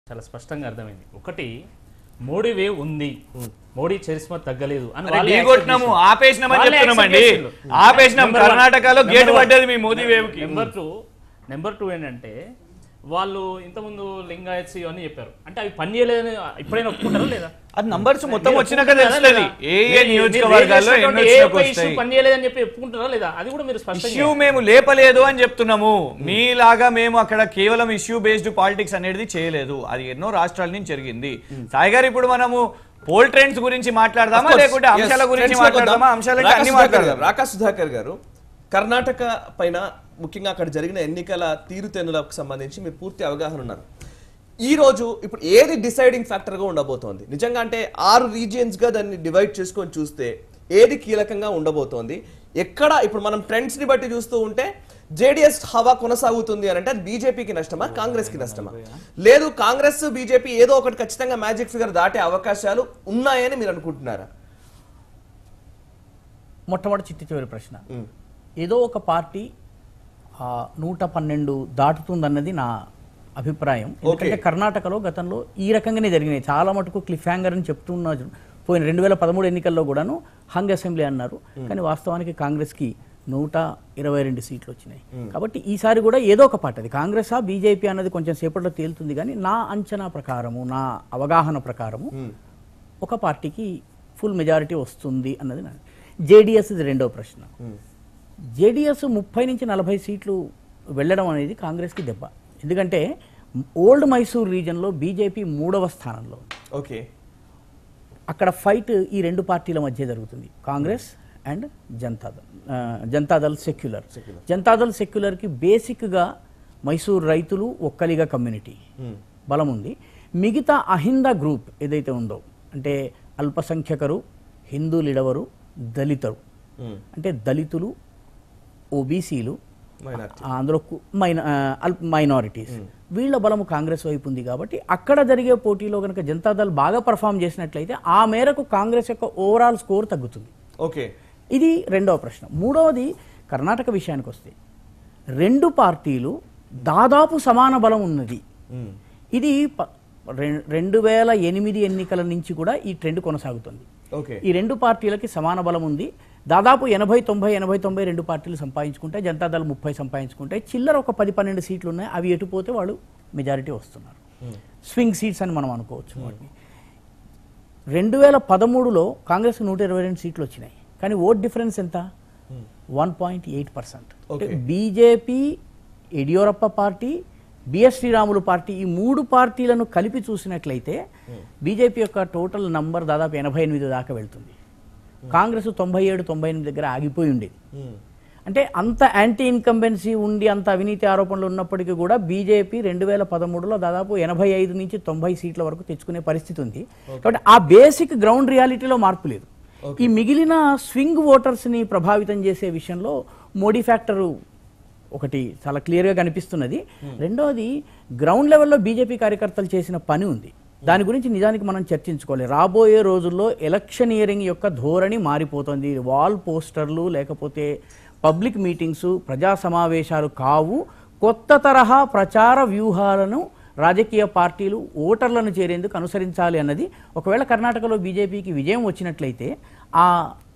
చాలా స్పష్టంగా అర్థమైంది ఒకటి మోడీ వేవ్ ఉంది మోడీ చరిస్మా తగ్గలేదు అని అరే వాళ్ళే ఢీ accept కొట్టినాము చేశారు. ఆపేసినామని వాళ్ళే చెప్తున్నామండి accept చేసిండ్రు. ఆపేసినాం Number one. కర్ణాటకలో Number గేటు one. పడ్డది మీ మోదీ వేవ్ కి నెంబర్ టూ నెంబర్ టూ ఏంటంటే వాళ్ళు ఇంతకుముందు లింగాయత్స్ ఇవన్నీ చెప్పారు అంటే అవి పని చేయలేదని ఇప్పుడైనా ఒప్పుకుంటారా లేదా అది నంబర్స్ మొత్తం మీరు వచ్చినాక ఒప్పుకుంటారా తెలుస్తుంది లేదా? ఏ ఏ మీరు- నియోజకవర్గాల్లో మీరు ఎన్ని raise చేసినటువంటి ఏ వచ్చినాక ఒక్క issue వస్తాయి పని చేయలేదని చెప్పి ఒప్పుకుంటారా లేదా అది కూడా మీరు స్పష్టంగా ఇష్యూ మేము లేపలేదు అని చెప్తున్నాము మీలాగా మేము అక్కడ కేవలం ఇష్యూ బేస్డ్ పాలిటిక్స్ అనేది చేయలేదు అది ఎన్నో రాష్ట్రాల నుంచి జరిగింది సాయి గారు ఇప్పుడు మనము పోల్ ట్రెండ్స్ గురించి మాట్లాడదామా లేకుంటే అంశాల గురించి మాట్లాడదామా అంశాలంటే అన్ని మాట్లాడదాం రాకా సుధాకర్ గారు కర్ణాటక పైన ముఖ్యంగా అక్కడ జరిగిన ఎన్నికల తీరుతెన్నులకు సంబంధించి మీరు పూర్తి అవగాహన ఉన్నారు ఈ రోజు ఇప్పుడు ఏది డిసైడింగ్ ఫ్యాక్టర్ గా ఉండబోతోంది నిజంగా అంటే ఆరు రీజియన్స్ గా దాన్ని డివైడ్ చేసుకొని చూస్తే ఏది కీలకంగా ఉండబోతోంది ఎక్కడ ఇప్పుడు మనం ట్రెండ్స్ ని బట్టి చూస్తూ ఉంటే జేడిఎస్ హవా కొనసాగుతుంది అని అంటే అది బీజేపీకి నష్టమా కాంగ్రెస్ కి నష్టమా లేదు కాంగ్రెస్ బీజేపీ ఏదో ఒకటి ఖచ్చితంగా మ్యాజిక్ ఫిగర్ దాటే అవకాశాలు ఉన్నాయని మీరు అనుకుంటున్నారా మొట్టమొదటి చిట్టి చివరి ప్రశ్న ఏదో ఒక పార్టీ ఆ, నూట పన్నెండు దాటుతుందన్నది నా అభిప్రాయం ఎందుకంటే కర్ణాటకలో గతంలో ఈ రకంగానే జరిగినాయి చాలా మటుకు క్లిఫ్ హ్యాంగర్ అని చెప్తున్న పోయిన రెండు వేల పదమూడు ఎన్నికల్లో కూడాను హంగ్ అసెంబ్లీ అన్నారు కానీ వాస్తవానికి కాంగ్రెస్కి నూట ఇరవై రెండు సీట్లు వచ్చినాయి కాబట్టి ఈసారి కూడా ఏదో ఒక పార్టీ అది కాంగ్రెసా బీజేపీ అన్నది కొంచెం సేపట్లో తేలుతుంది కానీ నా అంచనా ప్రకారము నా అవగాహన ప్రకారము ఒక పార్టీకి ఫుల్ మెజారిటీ వస్తుంది అన్నది నా జేడిఎస్ ఇది రెండో ప్రశ్న జేడిఎస్ ముప్పై నుంచి నలభై సీట్లు వెళ్ళడం అనేది కాంగ్రెస్కి దెబ్బ ఎందుకంటే ఓల్డ్ మైసూర్ రీజన్లో బీజేపీ మూడవ స్థానంలో ఉంది. ఓకే అక్కడ ఫైట్ ఈ రెండు పార్టీల మధ్య జరుగుతుంది కాంగ్రెస్ అండ్ జనతాదళ్ ఆ, జనతాదళ్ సెక్యులర్ జనతాదళ్ సెక్యులర్కి బేసిక్గా మైసూర్ రైతులు ఒక్కలిగా కమ్యూనిటీ బలం ఉంది మిగతా అహింద గ్రూప్ ఏదైతే ఉందో అంటే అల్పసంఖ్యకరు హిందూ లిడవరు దళితరు అంటే దళితులు ఓబీసీలు మైనార్టీ అందులో కు- మైన ఆ, అల్ప మైనారిటీస్ వీళ్ళ బలము కాంగ్రెస్ వైపు ఉంది కాబట్టి అక్కడ జరిగే పోటీలో కనుక జనతాదళ్ బాగా పర్ఫామ్ చేసినట్లయితే ఆ మేరకు కాంగ్రెస్ యొక్క ఓవరాల్ స్కోర్ తగ్గుతుంది ఓకే ఇది రెండవ ప్రశ్న మూడవది కర్ణాటక విషయానికి వస్తే రెండు పార్టీలు దాదాపు సమాన బలం ఉన్నది ఇది ప- రెం- రెండు వేల ఎనిమిది ఎన్నికల నుంచి కూడా ఈ ట్రెండ్ కొనసాగుతుంది ఓకే ఈ రెండు పార్టీలకి సమాన బలం ఉంది దాదాపు ఎనభై తొంభై ఎనభై తొంభై రెండు పార్టీలు సంపాదించుకుంటాయి జనతాదళ్ ముప్పై సంపాదించుకుంటాయి చిల్లర ఒక పది పన్నెండు సీట్లు ఉన్నాయి అవి ఎటు పోతే వాళ్ళు మెజారిటీ వస్తున్నారు స్వింగ్ సీట్స్ అని మనం అనుకోవచ్చు వాటిని రెండు వేల పదమూడులో కాంగ్రెస్ నూట ఇరవై రెండు సీట్లు వచ్చినాయి కానీ ఓట్ డిఫరెన్స్ ఎంత one point eight percent Okay. BJP Yeddyurappa party BS Sriramulu party ఈ మూడు పార్టీలను కలిపి చూసినట్లయితే బీజేపీ యొక్క టోటల్ నంబర్ దాదాపు ఎనభై ఎనిమిది దాకా వెళ్తుంది కాంగ్రెస్ తొంభై ఏడు తొంభై ఎనిమిది దగ్గర ఆగిపోయి ఉండేది అంటే అంత యాంటీ ఇన్కంబెన్సీ ఉండి అంత అవినీతి ఆరోపణలు ఉన్నప్పటికీ కూడా బీజేపీ రెండు వేల పదమూడులో దాదాపు ఎనభై ఐదు నుంచి తొంభై సీట్ల వరకు తెచ్చుకునే పరిస్థితి ఉంది కాబట్టి ఆ బేసిక్ గ్రౌండ్ రియాలిటీలో మార్పు లేదు ఈ మిగిలిన స్వింగ్ ఓటర్స్ని ప్రభావితం చేసే విషయంలో మోడీ ఫ్యాక్టరు ఒకటి చాలా క్లియర్గా కనిపిస్తున్నది రెండవది గ్రౌండ్ లెవెల్లో బీజేపీ కార్యకర్తలు చేసిన పని ఉంది దాని గురించి నిజానికి మనం చర్చించుకోవాలి రాబోయే రోజుల్లో ఎలక్షనియరింగ్ యొక్క ధోరణి మారిపోతుంది వాల్ పోస్టర్లు లేకపోతే పబ్లిక్ మీటింగ్స్ ప్రజా సమావేశాలు కావు కొత్త తరహా ప్రచార వ్యూహాలను రాజకీయ పార్టీలు ఓటర్లను చేరేందుకు అనుసరించాలి అన్నది ఒకవేళ కర్ణాటకలో బీజేపీకి విజయం వచ్చినట్లయితే ఆ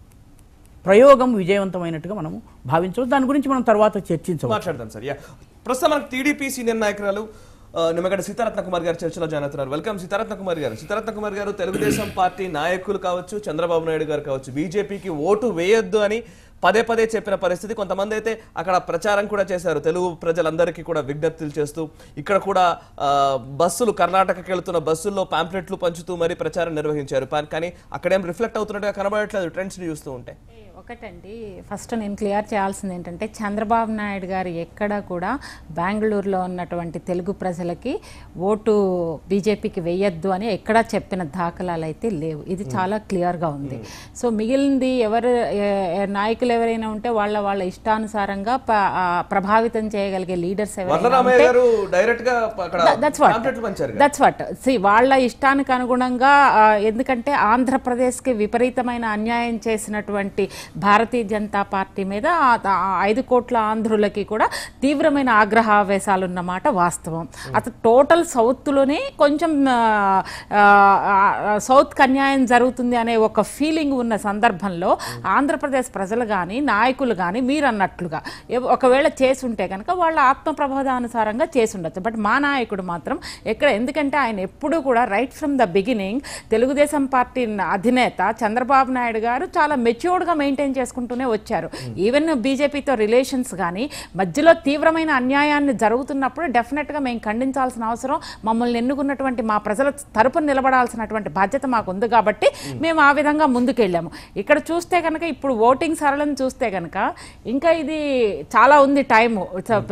ప్రయోగం విజయవంతమైనట్టుగా మనం భావించవచ్చు దాని గురించి మనం తర్వాత చర్చించవచ్చు మాట్లాడదాం సార్ యా ప్రస్తుతం మనకు టీడీపీ సీనియర్ నాయకురాలు ఆ, నిమ్మగడ్డ సీతారత్న కుమార్ గారు చర్చలో జాయిన్ అవుతున్నారు వెల్కమ్ సీతారత్న కుమార్ గారు సీతారత్న కుమార్ గారు తెలుగుదేశం పార్టీ నాయకులు కావచ్చు చంద్రబాబు నాయుడు గారు కావచ్చు బీజేపీకి ఓటు వేయొద్దు అని పదే పదే చెప్పిన పరిస్థితి కొంతమంది అయితే అక్కడ ప్రచారం కూడా చేశారు తెలుగు ప్రజలందరికీ కూడా విజ్ఞప్తులు చేస్తూ ఇక్కడ కూడా ఆ, బస్సులు కర్ణాటకకి వెళ్తున్న బస్సుల్లో పాంప్లెట్లు పంచుతూ మరి ప్రచారం నిర్వహించారు పా- కానీ అక్కడేం రిఫ్లెక్ట్ అవుతున్నట్టుగా కనబడట్లేదు ట్రెండ్స్ చూస్తూ ఉంటే ఒకటండి ఫస్ట్ నేను క్లియర్ చేయాల్సింది ఏంటంటే చంద్రబాబు నాయుడు గారు ఎక్కడ కూడా బెంగళూరులో ఉన్నటువంటి తెలుగు ప్రజలకి ఓటు బీజేపీకి వేయొద్దు అని ఎక్కడా చెప్పిన దాఖలాలు అయితే లేవు ఇది చాలా క్లియర్గా ఉంది సో మిగిలింది ఎవరు ఏ- ఏ నాయకులు ఎవరైనా ఉంటే వాళ్ళ వాళ్ళ ఇష్టానుసారంగా ప- ఆ, ప్రభావితం చేయగలిగే లీడర్స్ ఎవరైనా వరలరామయ్య ఉంటే గారు డైరెక్ట్ గా అక్కడ దట్స్ వాట్ పాంప్లెట్లు పంచారు కదా. దట్స్ వాట్ సి వాళ్ళ ఇష్టానికి అనుగుణంగా ఆ, ఎందుకంటే ఆంధ్రప్రదేశ్కి విపరీతమైన అన్యాయం చేసినటువంటి భారతీయ జనతా పార్టీ మీద ఆ- ఆ ఐదు కోట్ల ఆంధ్రులకి కూడా తీవ్రమైన ఆగ్రహావేశాలు ఉన్నమాట వాస్తవం అసలు టోటల్ సౌత్లోనే కొంచెం ఆ, ఆ, ఆ, సౌత్కి అన్యాయం జరుగుతుంది అనే ఒక ఫీలింగ్ ఉన్న సందర్భంలో ఆంధ్రప్రదేశ్ ప్రజలు కానీ నాయకులు కానీ మీరు అన్నట్లుగా ఎవ- ఒకవేళ చేసి ఉంటే కనుక వాళ్ళ ఆత్మ ప్రబోధానుసారంగా చేసి ఉండొచ్చు బట్ మా నాయకుడు మాత్రం ఎక్కడ ఎందుకంటే ఆయన ఎప్పుడూ కూడా right from the beginning Telugu Desam party అధినేత చంద్రబాబు నాయుడు గారు చాలా మెచ్యూర్డ్గా మెయింటైన్ చేసుకుంటూనే వచ్చారు ఈవెన్ బీజేపీతో రిలేషన్స్ కానీ మధ్యలో తీవ్రమైన అన్యాయాన్ని జరుగుతున్నప్పుడు డెఫినెట్గా మేము ఖండించాల్సిన అవసరం మమ్మల్ని ఎన్నుకున్నటువంటి మా ప్రజల తరపున నిలబడాల్సినటువంటి బాధ్యత మాకు ఉంది కాబట్టి మేము ఆ విధంగా ముందుకెళ్ళాము ఇక్కడ చూస్తే కనుక ఇప్పుడు ఓటింగ్ సరళను చూస్తే కనుక ఇంకా ఇది చాలా ఉంది టైము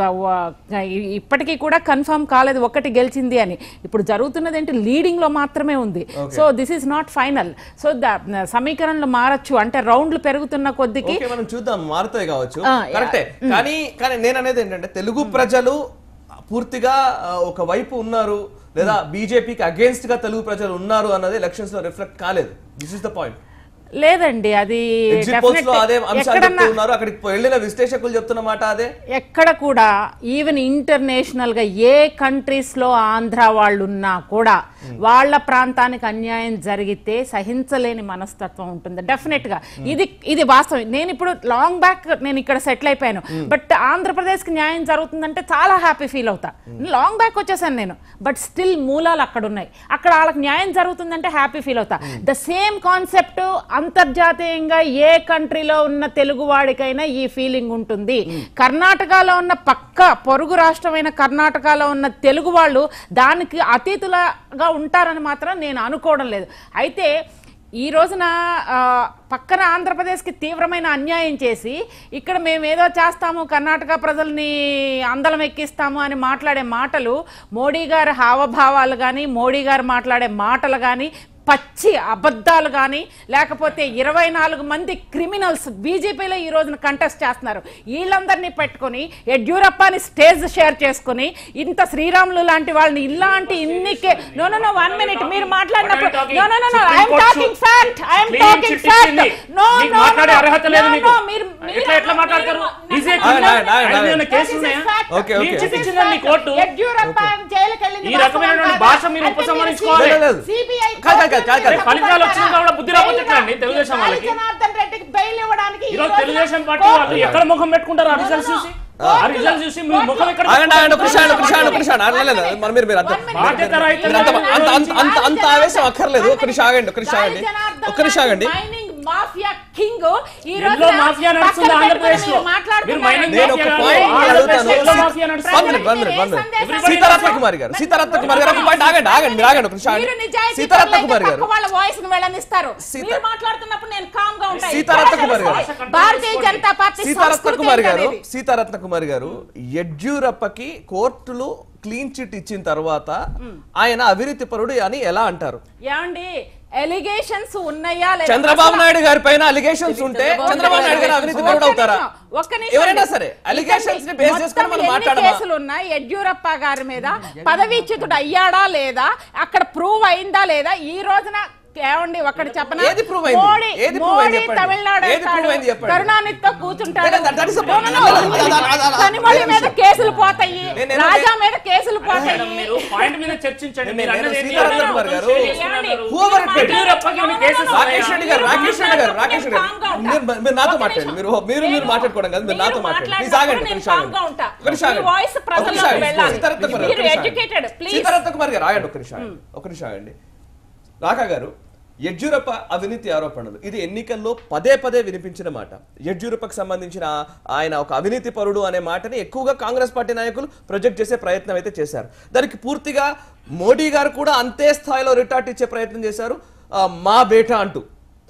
ఇప్పటికీ కూడా కన్ఫర్మ్ కాలేదు ఒక్కటి గెలిచింది అని ఇప్పుడు జరుగుతున్నది ఏంటి లీడింగ్ లో మాత్రమే ఉంది so this is not final so సమీకరణలు మారచ్చు అంటే రౌండ్లు పెరుగుతున్న కొద్దికి ఓకే మనం చూద్దాం మారుతాయి కావచ్చు ఆ, కరెక్టే కానీ కానీ నేను అనేది ఏంటంటే తెలుగు ప్రజలు పూర్తిగా ఆ, ఒక వైపు ఉన్నారు లేదా బీజేపీకి అగేన్స్ట్ గా తెలుగు ప్రజలు ఉన్నారు అన్నది ఎలక్షన్స్ లో రిఫ్లెక్ట్ కాలేదు దిస్ ఇస్ ద పాయింట్ లేదండి అది ఎగ్జిట్ పోల్స్ లో definite- అదే అంశాలు ఎక్కడన్నా చెప్తూ ఉన్నారు అక్కడికి వెళ్ళిన విశ్లేషకులు చెప్తున్న మాట అదే ఎక్కడ కూడా ఈవెన్ ఇంటర్నేషనల్ గా ఏ కంట్రీస్ లో ఆంధ్ర వాళ్ళు ఉన్నా కూడా వాళ్ళ ప్రాంతానికి అన్యాయం జరిగితే సహించలేని మనస్తత్వం ఉంటుంది డెఫినెట్ గా ఇది ఇది వాస్తవం నేను ఇప్పుడు లాంగ్ బ్యాక్ నేను ఇక్కడ సెటిల్ అయిపోయాను బట్ ఆంధ్రప్రదేశ్ కి న్యాయం జరుగుతుందంటే చాలా హ్యాపీ ఫీల్ అవుతా లాంగ్ బ్యాక్ వచ్చేసాను నేను బట్ స్టిల్ మూలాలు అక్కడ ఉన్నాయి అక్కడ వాళ్ళకి న్యాయం జరుగుతుందంటే హ్యాపీ ఫీల్ అవుతా ద సేమ్ కాన్సెప్ట్ అంతర్జాతీయంగా ఏ కంట్రీలో ఉన్న తెలుగు వాడికైనా ఈ ఫీలింగ్ ఉంటుంది కర్ణాటకలో ఉన్న పక్క పొరుగు రాష్ట్రమైన కర్ణాటకలో ఉన్న తెలుగు వాళ్ళు దానికి అతీతులుగా ఉంటారని మాత్రం నేను అనుకోవడం లేదు అయితే ఈ రోజున ఆ, పక్కన ఆంధ్రప్రదేశ్కి తీవ్రమైన అన్యాయం చేసి ఇక్కడ మేము ఏదో చేస్తాము కర్ణాటక ప్రజల్ని అందలం ఎక్కిస్తాము అని మాట్లాడే మాటలు మోడీ గారి హావభావాలు కానీ మోడీ గారు మాట్లాడే మాటలు కానీ పచ్చి అబద్ధాలు కానీ లేకపోతే ఇరవై నాలుగు మంది క్రిమినల్స్ బీజేపీలో ఈ రోజున కంటెస్ట్ చేస్తున్నారు వీళ్ళందరినీ పెట్టుకొని యడ్యూరప్పని స్టేజ్ షేర్ చేసుకొని ఇంత శ్రీరాములు లాంటి వాళ్ళని ఇలాంటి ఇన్ని no no no one minute మీరు మాట్లాడినప్పుడు no no no no I'm talking fact I'm Clean talking chit fact ఇచ్చింది. నో మీకు నో మాట్లాడే అర్హత లేదు మీకు. మీరు ఎట్లా ఎట్లా మాట్లాడతారు ఈజీ ఆగండి, ఆగండి, ఆగండి, ఆగండి. కేసులు ఉన్నాయా ఓకే, ఓకే. Clean chit ఇచ్చిందండి మీ కోర్టు యడ్యూరప్ప జైలుకి వెళ్ళింది ఈ రకమైనటువంటి భాష మీరు ఉపసంహరించుకోవాలి. లేదు, లేదు. సిబిఐ కాదు, కాదు, కాదు, కాదు. ఫలితాలు వచ్చిన తర్వాత బుద్ధి రాకపోతే ఎట్లా అండి తెలుగుదేశం వాళ్ళకి జనార్దన్ రెడ్డికి బెయిల్ ఇవ్వడానికి ఈ రోజు తెలుగుదేశం పార్టీ వాళ్ళు ఎక్కడ ముఖం పెట్టుకుంటారు ఆ రిజల్ట్స్ చూసి ఆ రిజల్ట్స్ చూసి మీ ముఖం ఎక్కడ ఆగండి ఆగండి ఒక నిమిషం, ఒక నిమిషం, ఒక నిమిషం. అనలేదు మరి మీరు మీరు అంత బాధ్యత రహితంగా మీరు అంత అంత అంత అంత అంత ఆవేశం అక్కర్లేదు ఒక నిమిషం ఆగండి ఒక నిమిషం ఆగండి ఒక నిమిషం ఆగండి మైనింగ్ మాఫియా కింగ్ ఈ ఎల్లో మాఫియా నడుస్తుంది ఆంధ్రప్రదేశ్ లో మీరు మైనింగ్ నేను ఒక మాఫియా point కాదు, అడుగుతాను. ఆంధ్రప్రదేశ్ ఎల్లో మాఫియా నడుస్తుంది one minute one minute one minute Everybody Sitaratna knows. Kumari garu Sitaratna Kumari గారు ఒక పాయింట్ ఆగండి ఆగండి మీరు ఆగండి ఒక నిమిషం మీరు ఆగండి నిజాయితీ సీతారత్న పరులైతే కుమారి గారు పక్క వాళ్ళ వాయిస్ ని వెళ్ళనిస్తారు సీత- మీరు మాట్లాడుతున్నప్పుడు నేను కామ్ గా ఉంటాను సీతారత్న కుమారి గారు. భారతీయ జనతా పార్టీ సీతారత్న సంస్కృతి కుమారి గారు ఏంటనేది. సీతారత్న కుమారి గారు యడ్యూరప్పకి కోర్టులు క్లీన్ చిట్ ఇచ్చిన తర్వాత ఆయన అవినీతి పరుడు అని ఎలా అంటారు ఏమండి ఎలిగేషన్స్ ఉన్నాయా లేదా? చంద్రబాబు అసలు- నాయుడు గారి పైన అలిగేషన్స్ ఉంటే చంద్రబాబు నాయుడు గారు అవినీతి పరుడు అవుతారా ఒక్క నిమిషం ఎవరైనా అండి. సరే అలిగేషన్స్ ని బేస్ మొత్తం చేసుకొని మనం ఎన్ని మాట్లాడమా కేసులు ఉన్నాయి యడ్యూరప్ప గారి మీద పదవీచ్యుతుడు అయ్యాడా లేదా అక్కడ ప్రూవ్ అయిందా లేదా ఈ రోజున ఏమండి ఒకటి చెప్పనా ఏది prove అయింది? మోడీ ఏది prove అయింది మోడీ చెప్పండి. తమిళనాడు ఏది వెళ్తాడు, prove అయింది చెప్పండి. కరుణానిధితో కూర్చుంటాడు That- that is a- No, no, no. అది- అది- అది- అది- కనిమొళి మీద అది- కేసులు పోతాయి నేను- నేను- రాజా మీద కేసులు పోతాయి మేడం, మీరు పాయింట్ మీద చర్చించండి నేను- మీరు నేను అన్నది ఏంటి? సీతారాం అందరూ కుమార్ గారు, షేర్ చేసుకున్నారు. ఏమండి? Whoever it may be. యడ్యూరప్పకి ఏమైనా కేసెస్ రాకేష్ రెడ్డి గారు రాకేష్ రెడ్డి గారు రాకేష్ రెడ్డి గారు కామ్గా ఉంటా. మీరు మీరు నాతో ఒక్క మాట్లాడండి నిమిషం. మీరు మీరు మీరు నేను- మాట్లాడుకోవడం కాదు మీరు నాతో మీరు మాట్లాడండి ప్లీజ్ మాట్లాడినప్పుడు ఆగండి ఒక నేను నిమిషం ఆగండి. కామ్గా ఉంటా. ఒక నిమిషం మీ ఆగండి. వాయిస్ ఒక ప్రజల్లోకి నిమిషం ఆగండి. వెళ్ళాలి. సీతారాం కుమార్ గారు, మీరు ఒక నిమిషం educated, ఆగండి. please. సీతారాం కుమార్ గారు ఆగండి ఒక నిమిషం ఆగండి. ఒక నిమిషం ఆగండి రాకా గారు యడ్యూరప్ప అవినీతి ఆరోపణలు ఇది ఎన్నికల్లో పదే పదే వినిపించిన మాట యడ్యూరప్పకు సంబంధించిన ఆయన ఒక అవినీతి పరుడు అనే మాటని ఎక్కువగా కాంగ్రెస్ పార్టీ నాయకులు ప్రొజెక్ట్ చేసే ప్రయత్నం అయితే చేశారు దానికి పూర్తిగా మోడీ గారు కూడా అంతే స్థాయిలో రిటార్ట్ ఇచ్చే ప్రయత్నం చేశారు ఆ, మా బేటా అంటూ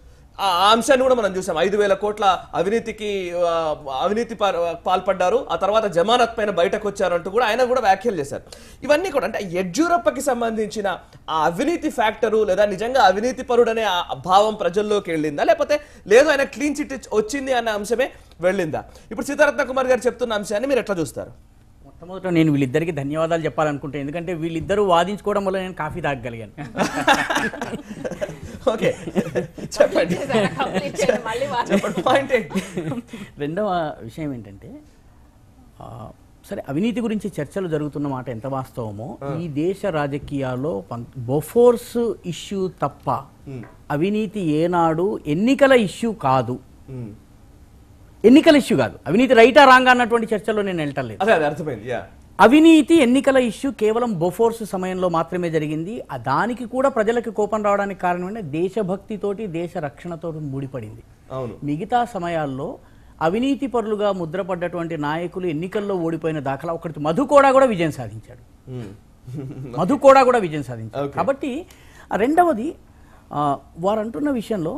ఆ ఆ అంశాన్ని కూడా మనం చూసాం ఐదు వేల కోట్ల అవినీతికి ఆ, అవినీతి పాల్- పాల్పడ్డారు ఆ తర్వాత జమానత్ పైన బయటకు వచ్చారంటూ కూడా ఆయన కూడా వ్యాఖ్యలు చేశారు ఇవన్నీ కూడా అంటే యడ్యూరప్పకి సంబంధించిన ఆ అవినీతి ఫ్యాక్టరు లేదా నిజంగా అవినీతి పరుడనే ఆ భావం ప్రజల్లోకి వెళ్ళిందా లేకపోతే లేదు ఆయన క్లీన్ చిట్ వచ్చింది అన్న అంశమే వెళ్ళిందా ఇప్పుడు సీతారత్న కుమార్ గారు చెప్తున్న అంశాన్ని మీరు ఎట్లా చూస్తారు మొట్టమొదట నేను వీళ్ళిద్దరికి ధన్యవాదాలు చెప్పాలనుకుంటే ఎందుకంటే వీళ్ళిద్దరూ వాదించుకోవడం వల్ల నేను కాఫీ తాగగలిగాను ఓకే చెప్పండి చెప్పండి పాయింట్ ఏంటి రెండవ విషయం ఏంటంటే ఆ, సరే అవినీతి గురించి చర్చలు జరుగుతున్న మాట ఎంత వాస్తవమో ఈ దేశ రాజకీయాల్లో పం- బొఫోర్స్ ఇష్యూ తప్ప అవినీతి ఏనాడు ఎన్నికల ఇష్యూ కాదు మ్మ్. ఎన్నికల ఇష్యూ కాదు అవినీతి రైటా రాంగా అన్నటువంటి చర్చలో నేను వెళ్ళటం లేదు అదే అదే అర్థమైంది యా అవినీతి ఎన్నికల ఇష్యూ కేవలం బొఫోర్స్ సమయంలో మాత్రమే జరిగింది ఆ దానికి కూడా ప్రజలకు కోపం రావడానికి కారణమైన దేశభక్తితోటి దేశ రక్షణతోటి ముడిపడింది అవును మిగతా సమయాల్లో అవినీతి పరులుగా ముద్రపడ్డటువంటి నాయకులు ఎన్నికల్లో ఓడిపోయిన దాఖలా ఒకటి మధు కూడా కూడా విజయం సాధించాడు మ్మ్. మధు కూడా కూడా విజయం సాధించాడు Okay. కాబట్టి ఆ రెండవది ఆ, వారు అంటున్న విషయంలో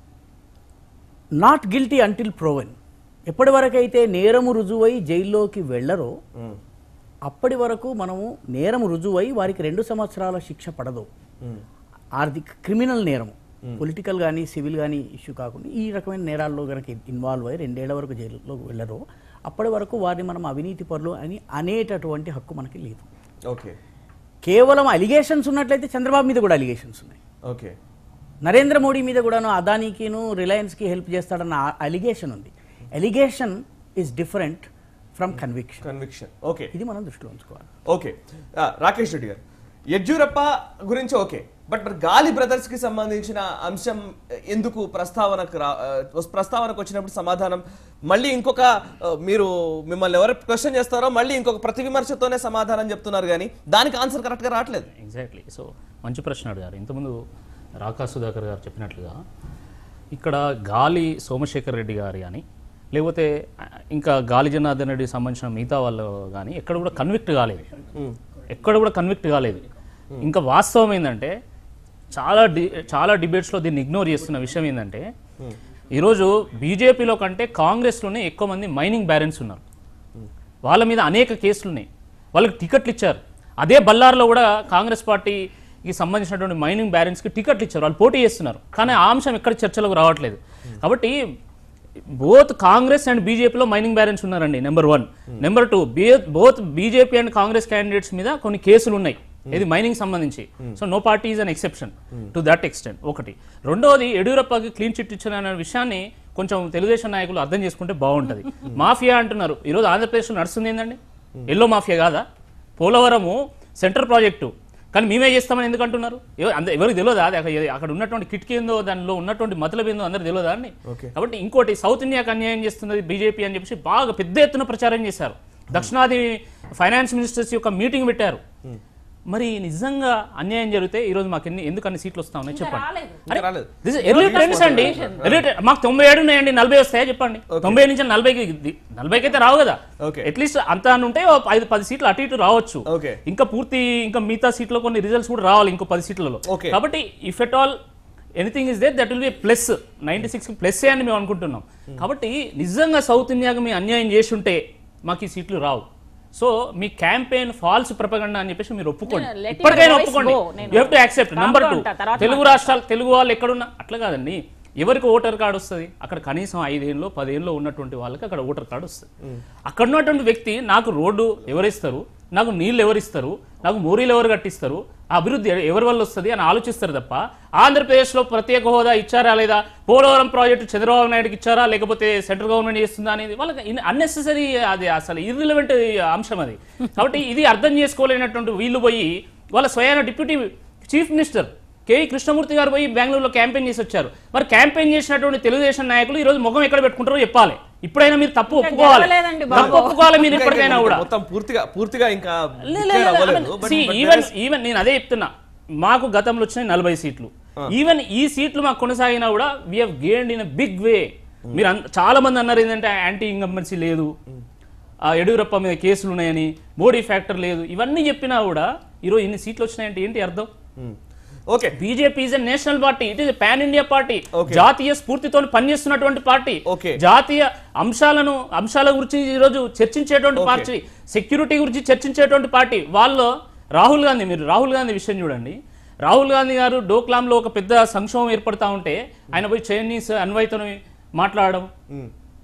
నాట్ గిల్టీ అంటిల్ ప్రోవెన్ ఎప్పటి వరకైతే నేరము రుజువై జైల్లోకి వెళ్ళరో మ్మ్. అప్పటి వరకు మనము నేరము రుజువై వారికి రెండు సంవత్సరాల శిక్ష పడదు మ్మ్. ఆర్థిక క్రిమినల్ నేరము పొలిటికల్ కానీ సివిల్ కానీ ఇష్యూ కాకుండా ఈ రకమైన నేరాల్లో కనుక ఇన్వాల్వ్ అయ్యి రెండేళ్ల వరకు జైలులోకి వెళ్ళరు అప్పటి వరకు వారిని మనం అవినీతి పరులు అని అనేటటువంటి హక్కు మనకి లేదు ఓకే కేవలం అలిగేషన్స్ ఉన్నట్లయితే చంద్రబాబు మీద కూడా అలిగేషన్స్ ఉన్నాయి ఓకే నరేంద్ర మోడీ మీద కూడాను అదానీకిను రిలయన్స్కి హెల్ప్ చేస్తాడన్న అలిగేషన్ ఉంది allegation is different from conviction conviction okay ఇది మనం దృష్టిలో ఉంచుకోవాలి ఓకే ఆ, రాకేష్ రెడ్డి గారు యడ్యూరప్ప గురించి ఓకే బట్ మరి గాలి బ్రదర్స్ కి సంబంధించిన అంశం ఎందుకు ప్రస్తావనకు రా ఆ, వస్- ప్రస్తావనకు వచ్చినప్పుడు సమాధానం మళ్ళీ ఇంకొక ఆ, మీరు మిమ్మల్ని ఎవరు క్వశ్చన్ చేస్తారో మళ్ళీ ఇంకొక ప్రతి విమర్శతోనే సమాధానం చెప్తున్నారు కానీ దానికి ఆన్సర్ కరెక్ట్ గా రావట్లేదు ఎగ్జాక్ట్లీ సో మంచి ప్రశ్న అడిగారు ఇంతకుముందు రాకా సుధాకర్ గారు చెప్పినట్లుగా ఇక్కడ గాలి సోమశేఖర్ రెడ్డి గారు కానీ లేకపోతే ఆ, ఇంకా గాలి జనార్దన్ రెడ్డికి సంబంధించిన మిగతా వాళ్ళు కానీ ఎక్కడ కూడా కన్విక్ట్ కాలేదు ఎక్కడ కూడా కన్విక్ట్ కాలేదు ఇంకా వాస్తవం ఏంటంటే చాలా డి చాలా డిబేట్స్లో దీన్ని ఇగ్నోర్ చేస్తున్న విషయం ఏంటంటే ఈరోజు బీజేపీలో కంటే కాంగ్రెస్లోనే ఎక్కువ మంది మైనింగ్ బ్యారెన్స్ ఉన్నారు వాళ్ళ మీద అనేక కేసులు ఉన్నాయి వాళ్ళకి టికెట్లు ఇచ్చారు అదే బల్లార్లో కూడా కాంగ్రెస్ పార్టీకి సంబంధించినటువంటి మైనింగ్ బ్యారెన్స్కి టికెట్లు ఇచ్చారు వాళ్ళు పోటీ చేస్తున్నారు కానీ ఆ అంశం ఎక్కడ చర్చలకు రావట్లేదు కాబట్టి బోత్ కాంగ్రెస్ అండ్ బీజేపీలో మైనింగ్ బ్యారెన్స్ ఉన్నారండి number one number two both BJP and Congress candidates మీద కొన్ని కేసులు ఉన్నాయి ఇది మైనింగ్ సంబంధించి so no party is an exception to that extent ఒకటి రెండోది యడ్యూరప్పకి క్లీన్ చిట్ ఇచ్చిన అనే విషయాన్ని కొంచెం తెలుగుదేశం నాయకులు అర్థం చేసుకుంటే బాగుంటది మాఫియా అంటున్నారు ఈరోజు ఆంధ్రప్రదేశ్లో నడుస్తుంది ఏందండి ఎల్లో మాఫియా కాదా పోలవరము సెంట్రల్ ప్రాజెక్టు కానీ మేమే చేస్తామని ఎందుకు అంటున్నారు ఎవ- అంద- ఎవరికి తెలియదా అది అక్కడ అక్కడ ఉన్నటువంటి కిటికీ ఏందో దానిలో ఉన్నటువంటి మతలబ్ ఏందో అందరికి తెలియదా అండి కాబట్టి ఇంకోటి సౌత్ ఇండియాకి అన్యాయం చేస్తున్నది బీజేపీ అని చెప్పేసి బాగా పెద్ద ఎత్తున ప్రచారం చేశారు దక్షిణాది ఫైనాన్స్ మినిస్టర్స్ యొక్క మీటింగ్ పెట్టారు మరి నిజంగా అన్యాయం జరిగితే ఈ రోజు మాకు ఎన్ని ఎందుకు అన్ని సీట్లు వస్తా ఉన్నాయి చెప్పండి ఇంకా రాలేదు This is early trends అండి Early tre- మాకు తొంభై ఏడు ఉన్నాయండి నలభై వస్తాయా చెప్పండి తొంభై నుంచి నలభైకి ది- నలభైకి అయితే రావు కదా Okay. అట్లీస్ట్ అంత అని ఉంటే ఓ ఐదు పది సీట్లు అటు ఇటు రావచ్చు Okay. ఇంకా పూర్తి ఇంకా మిగతా సీట్లో కొన్ని రిజల్ట్స్ కూడా రావాలి ఇంకో పది సీట్లలో Okay. కాబట్టి if at all anything is there that will be plus ninety six plus అని మేము అనుకుంటున్నాం కాబట్టి నిజంగా సౌత్ ఇండియాకి మీ అన్యాయం చేసి ఉంటే మాకు ఈ సీట్లు రావు సో మీ క్యాంపెయిన్ ఫాల్స్ ప్రపగండా అని చెప్పేసి మీరు ఒప్పుకోండి నేను let your ఇప్పటికైనా voice ఒప్పుకోండి go. నేను you have to accept calm number గా టూ ఉంటా, తర్వాత తెలుగు రాష్ట్రాలు తెలుగు వాళ్ళు ఎక్కడున్నా అట్లా కాదండి ఎవరికి ఓటర్ కార్డు వస్తుంది అక్కడ కనీసం ఐదేళ్ళు పదేళ్ళు ఉన్నటువంటి వాళ్ళకి అక్కడ ఓటర్ కార్డు వస్తుంది అక్కడ ఉన్నటువంటి వ్యక్తి నాకు రోడ్డు ఎవరిస్తారు నాకు నీళ్ళు ఎవరిస్తారు నాకు మోరీలు ఎవరు కట్టిస్తారు ఆ అభివృద్ధి ఎ- ఎవరి వల్ల వస్తుంది అని ఆలోచిస్తారు తప్ప ఆంధ్రప్రదేశ్లో ప్రత్యేక హోదా ఇచ్చారా లేదా పోలవరం ప్రాజెక్టు చంద్రబాబు నాయుడుకి ఇచ్చారా లేకపోతే సెంట్రల్ గవర్నమెంట్ చేస్తుందా అనేది వాళ్ళకి అన్నెసెసరీ అది అసలు ఇర్రిలవెంట్ అంశం అది కాబట్టి ఇది అర్థం చేసుకోలేనటువంటి వీళ్ళు పోయి వాళ్ళ స్వయాన deputy chief minister KE Krishnamurthy garu పోయి బెంగళూరులో క్యాంపెయిన్ చేసి వచ్చారు మరి క్యాంపెయిన్ చేసినటువంటి తెలుగుదేశం నాయకులు ఈ రోజు ముఖం ఎక్కడ పెట్టుకుంటారో చెప్పాలి ఇప్పుడైనా మీరు తప్పు ఒప్పుకోవాలి గెలవలేదండి బాబు. తప్పు ఒప్పుకోవాలి మీరు ఇంకా- ఇప్పటికైనా ఇంకా కూడా మొత్తం పూర్తిగా పూర్తిగా ఇంకా లే, లే, declare లే, అవ్వలేదు I mean, But- see, but even- there is- even నేను అదే చెప్తున్నా మాకు గతంలో వచ్చిన నలభై సీట్లు ఈవెన్ ఈ సీట్లు మాకు కొనసాగినా కూడా we have gained in big way మీరు అన్- చాలా మంది అన్నారు ఏంటంటే యాంటీ ఇంకంబెన్సీ లేదు ఆ యడ్యూరప్ప మీద కేసులు ఉన్నాయని మోడీ ఫ్యాక్టర్ లేదు ఇవన్నీ చెప్పినా కూడా ఈరోజు ఇన్ని సీట్లు వచ్చినాయంటే ఏంటి అర్థం Hmm. Okay BJP is national party it is pan India party Okay. జాతీయ స్ఫూర్తితో పనిచేస్తున్నటువంటి పార్టీ Okay. జాతీయ అంశాలను అంశాల గురించి ఈరోజు చర్చించేటువంటి Okay. పార్టీ సెక్యూరిటీ గురించి చర్చించేటువంటి పార్టీ వాళ్ళు రాహుల్ గాంధీ మీరు రాహుల్ గాంధీ విషయం చూడండి రాహుల్ గాంధీ గారు డోక్లాంలో ఒక పెద్ద సంక్షోభం ఏర్పడతా ఉంటే ఆయన పోయి చైనీస్ అన్వయితో మాట్లాడడం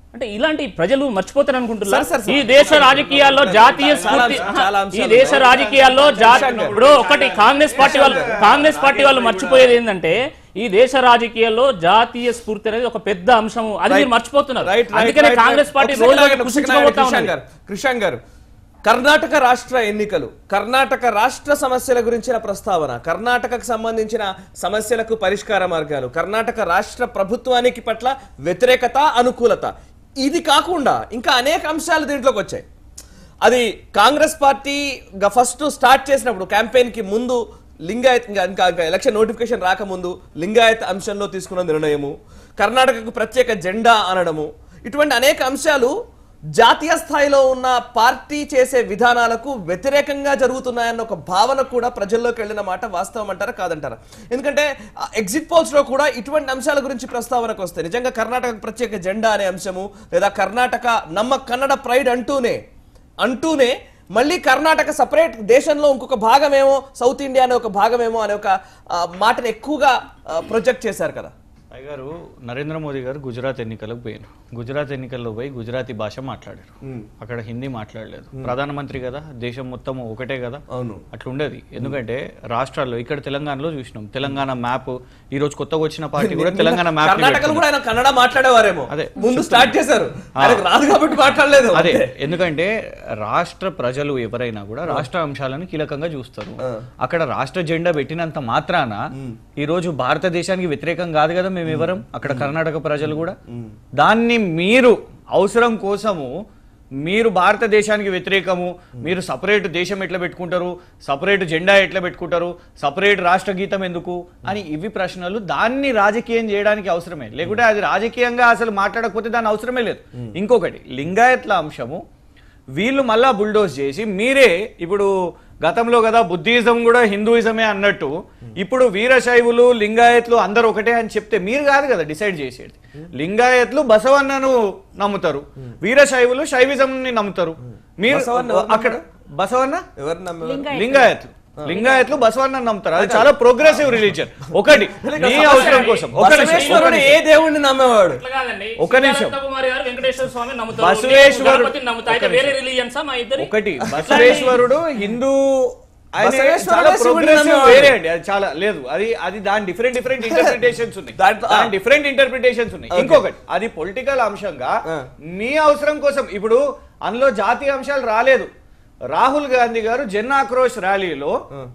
అంటే ఇలాంటి ప్రజలు మర్చిపోతారు అనుకుంటున్నారు సార్, సార్, ఈ సార్. దేశ రాజకీయాల్లో జాతీయ చాలా స్ఫూర్తి అంశాలు, చాలా ఈ అంశాలు దేశ ఉన్నాయి. రాజకీయాల్లో జాతి శశాంక్ గారు. ఇప్పుడు ఒకటి కాంగ్రెస్ పార్టీ వాళ్ళు కాంగ్రెస్ పార్టీ వాళ్ళు మర్చిపోయేది ఏంటంటే ఈ దేశ రాజకీయాల్లో జాతీయ స్ఫూర్తి అనేది ఒక పెద్ద అంశం అది మీరు మర్చిపోతున్నారు రైట్ రైట్ అందుకనే రైట్ కాంగ్రెస్ రైట్. పార్టీ ఒక సెకండ్ రోజు ఆగండి, ఒక సెకండ్ ఆగండి, కుసించుకోబోతా కృషాంక్ ఉంది గారు కృషాంక్ గారు కర్ణాటక రాష్ట్ర ఎన్నికలు కర్ణాటక రాష్ట్ర సమస్యల గురించిన ప్రస్తావన కర్ణాటకకు సంబంధించిన సమస్యలకు పరిష్కార మార్గాలు కర్ణాటక రాష్ట్ర ప్రభుత్వానికి పట్ల వ్యతిరేకత అనుకూలత ఇది కాకుండా ఇంకా అనేక అంశాలు దీంట్లోకి వచ్చాయి అది కాంగ్రెస్ పార్టీ ఫస్ట్ స్టార్ట్ చేసినప్పుడు campaign కి ముందు లింగాయత్ ఇంకా ఇంకా ఇంకా ఎలక్షన్ నోటిఫికేషన్ రాకముందు లింగాయత్ అంశంలో తీసుకున్న నిర్ణయము కర్ణాటకకు ప్రత్యేక జెండా అనడము ఇటువంటి అనేక అంశాలు జాతీయ స్థాయిలో ఉన్న పార్టీ చేసే విధానాలకు వ్యతిరేకంగా జరుగుతున్నాయన్న ఒక భావన కూడా ప్రజల్లోకి వెళ్ళిన మాట వాస్తవం అంటారా కాదంటారా ఎందుకంటే ఎగ్జిట్ పోల్స్ లో కూడా ఇటువంటి అంశాల గురించి ప్రస్తావనకు వస్తాయి నిజంగా కర్ణాటక ప్రత్యేక జెండా అనే అంశము లేదా కర్ణాటక నమ్మ కన్నడ ప్రైడ్ అంటూనే అంటూనే మళ్ళీ కర్ణాటక సపరేట్ దేశంలో ఇంకొక భాగమేమో సౌత్ ఇండియా అనే ఒక భాగమేమో అనే ఒక ఆ, మాటను ఎక్కువగా ప్రొజెక్ట్ చేశారు కదా రాయ్ గారు నరేంద్ర మోదీ గారు గుజరాత్ ఎన్నికలకు పోయారు గుజరాత్ ఎన్నికల్లో పోయి గుజరాతీ భాష మాట్లాడారు అక్కడ హిందీ మాట్లాడలేదు ప్రధానమంత్రి కదా దేశం మొత్తం ఒకటే కదా అవును. అట్లా ఉండేది ఎందుకంటే రాష్ట్రాల్లో ఇక్కడ తెలంగాణలో చూసినాం తెలంగాణ మ్యాప్ ఈ రోజు కొత్తగా వచ్చిన పార్టీ కూడా తెలంగాణ మ్యాప్ కర్ణాటకలో కూడా ఆయన కన్నడ మాట్లాడేవారేమో అదే. ముందు స్టార్ట్ చేశారు ఆయనకు రాదు కాబట్టి మాట్లాడలేదు అదే ఎందుకంటే రాష్ట్ర ప్రజలు ఎవరైనా కూడా రాష్ట్ర అంశాలను కీలకంగా చూస్తారు అక్కడ రాష్ట్ర జెండా పెట్టినంత మాత్రాన ఈ రోజు భారతదేశానికి వ్యతిరేకం కాదు కదా మేము ఎవరం అక్కడ కర్ణాటక ప్రజలు కూడా దాన్ని మీరు అవసరం కోసము మీరు భారతదేశానికి వ్యతిరేకము మీరు సపరేట్ దేశం ఎట్లా పెట్టుకుంటారు సపరేట్ జెండా ఎట్లా పెట్టుకుంటారు సపరేట్ రాష్ట్ర గీతం ఎందుకు అని ఇవి ప్రశ్నలు దాన్ని రాజకీయం చేయడానికి అవసరమే లేకుంటే అది రాజకీయంగా అసలు మాట్లాడకపోతే దాని అవసరమే లేదు ఇంకొకటి లింగాయత్ల అంశము వీళ్ళు మళ్ళా బుల్డోజ్ చేసి మీరే ఇప్పుడు గతంలో కదా బుద్ధిజం కూడా హిందూయిజమే అన్నట్టు ఇప్పుడు వీరశైవులు లింగాయత్లు అందరు ఒకటే అని చెప్తే మీరు కాదు కదా డిసైడ్ చేసేది లింగాయత్లు బసవన్నను నమ్ముతారు వీరశైవులు శైవిజం ని నమ్ముతారు మీరు బసవన్న ఎవరు అక్కడ బసవన్న ఎవరు నమ్మేవారు లింగాయత్లు లింగాయత్లు బసవన్న నమ్ముతారు అది చాలా ప్రోగ్రెసివ్ రిలీజన్ ఒకటి మీ అవసరం కోసం ఒక నిమిషం, ఒక బసవేశ్వరుడు ఏ నిమిషం. దేవుణ్ణి నమ్మేవాడు అట్లా కాదండి. ఒక నిమిషం. సీతారామ గారు వెంకటేశ్వర స్వామి నమ్ముతారు బసవేశ్వరుడు- నేను గణపతిని నమ్ముతా అయితే ఒక వేరే నిమిషం. రిలీజియన్సా మా ఇద్దరి ఒకటి బసవేశ్వరుడు హిందూ ఆయన బసవేశ్వరుడే చాలా శివుడిని progressive నమ్మేవాడు. వేరే అండి అది చాలా లేదు అది అది దాని డిఫరెంట్ డిఫరెంట్ ఇంటర్ప్రిటేషన్స్ ఉన్నాయి దాంట్లో- దాని డిఫరెంట్ ఇంటర్ప్రిటేషన్స్ ఉన్నాయి ఇంకొకటి అది పొలిటికల్ అంశంగా మీ అవసరం కోసం ఇప్పుడు అందులో జాతీయ అంశాలు రాలేదు రాహుల్ గాంధీ గారు జన్ ఆక్రోష్ ర్యాలీలో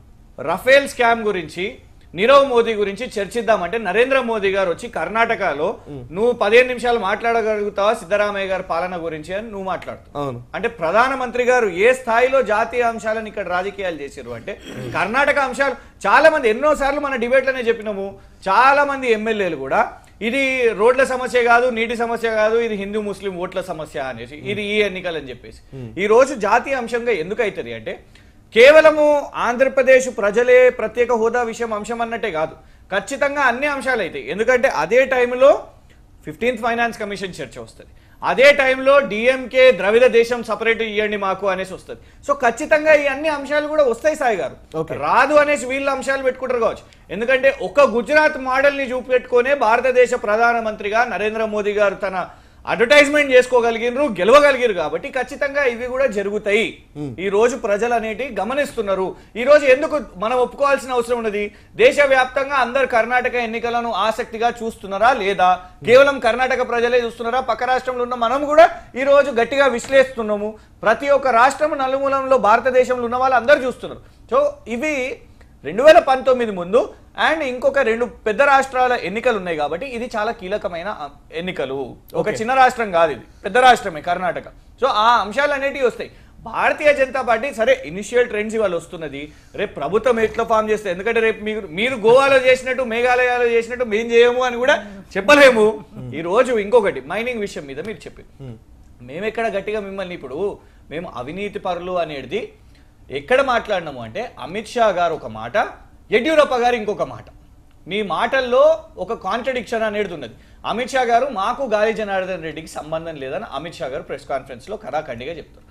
రఫేల్ స్కామ్ గురించి నీరవ్ మోదీ గురించి చర్చిద్దామంటే నరేంద్ర మోదీ గారు వచ్చి కర్ణాటకలో నువ్వు పదిహేను నిమిషాలు మాట్లాడగలుగుతావా సిద్ధరామయ్య గారి పాలన గురించి అని నువ్వు మాట్లాడుతావు అవును అంటే ప్రధానమంత్రి గారు ఏ స్థాయిలో జాతీయ అంశాలను ఇక్కడ రాజకీయాలు చేశారు అంటే కర్ణాటక అంశాలు చాలా మంది ఎన్నో సార్లు మన డిబేట్లోనే చెప్పినాము చాలా మంది ఎమ్మెల్యేలు కూడా ఇది రోడ్ల సమస్య కాదు నీటి సమస్య కాదు ఇది హిందూ ముస్లిం ఓట్ల సమస్య అనేసి ఇది ఈ ఎన్నికలు అని చెప్పేసి ఈ రోజు జాతీయ అంశంగా ఎందుకు అవుతుంది అంటే కేవలము ఆంధ్రప్రదేశ్ ప్రజలే ప్రత్యేక హోదా విషయం అంశం అన్నట్టే కాదు ఖచ్చితంగా అన్ని అంశాలు అవుతాయి ఎందుకంటే అదే టైంలో ఫిఫ్టీన్త్ ఫైనాన్స్ కమిషన్ చర్చ వస్తుంది అదే టైంలో డిఎంకే ద్రవిడ దేశం సపరేట్ ఇవ్వండి మాకు అనేసి వస్తుంది సో ఖచ్చితంగా ఈ అన్ని అంశాలు కూడా వస్తాయి సాయి గారు రాదు అనేసి వీళ్ళ అంశాలు పెట్టుకుంటారు కావచ్చు ఎందుకంటే ఒక గుజరాత్ మోడల్ ని చూపెట్టుకునే భారతదేశ ప్రధానమంత్రిగా నరేంద్ర మోదీ గారు తన అడ్వర్టైజ్మెంట్ చేసుకోగలిగినారు గెలవగలిగారు కాబట్టి ఖచ్చితంగా ఇవి కూడా జరుగుతాయి ఈ రోజు ప్రజలు అనేటి గమనిస్తున్నారు ఈ రోజు ఎందుకు మనం ఒప్పుకోవాల్సిన అవసరం ఉన్నది దేశవ్యాప్తంగా అందరు కర్ణాటక ఎన్నికలను ఆసక్తిగా చూస్తున్నారా లేదా కేవలం కర్ణాటక ప్రజలే చూస్తున్నారా పక్క రాష్ట్రంలో ఉన్న మనం కూడా ఈ రోజు గట్టిగా విశ్లేషిస్తున్నాము ప్రతి ఒక్క రాష్ట్రం నలుమూలంలో భారతదేశంలో ఉన్న వాళ్ళు అందరూ చూస్తున్నారు సో ఇవి రెండు వేల పంతొమ్మిది ముందు అండ్ ఇంకొక రెండు పెద్ద రాష్ట్రాల ఎన్నికలు ఉన్నాయి కాబట్టి ఇది చాలా కీలకమైన అ- ఎన్నికలు ఒక చిన్న రాష్ట్రం కాదు ఇది పెద్ద రాష్ట్రమే కర్ణాటక సో ఆ అంశాలు అనేటివి వస్తాయి భారతీయ జనతా పార్టీ సరే ఇనిషియల్ ట్రెండ్స్ ఇవాళ వస్తున్నది రేపు ప్రభుత్వం ఎట్లా ఫామ్ చేస్తుంది ఎందుకంటే రేపు మీరు మీరు గోవాలో చేసినట్టు మేఘాలయాలో చేసినట్టు మేం చేయము అని కూడా చెప్పలేము ఈ రోజు ఇంకొకటి మైనింగ్ విషయం మీద మీరు చెప్పి మేము ఎక్కడ గట్టిగా మిమ్మల్ని ఇప్పుడు మేము అవినీతి పరులు అనేది ఎక్కడ మాట్లాడినాము అంటే అమిత్ షా గారు ఒక మాట యడ్యూరప్ప గారు ఇంకొక మాట మీ మాటల్లో ఒక కాంట్రడిక్షన్ అనేది ఉన్నది అమిత్ షా గారు మాకు గాలి జనార్దన్ రెడ్డికి సంబంధం లేదని అమిత్ షా గారు ప్రెస్ కాన్ఫరెన్స్ లో కరాఖండిగా చెప్తారు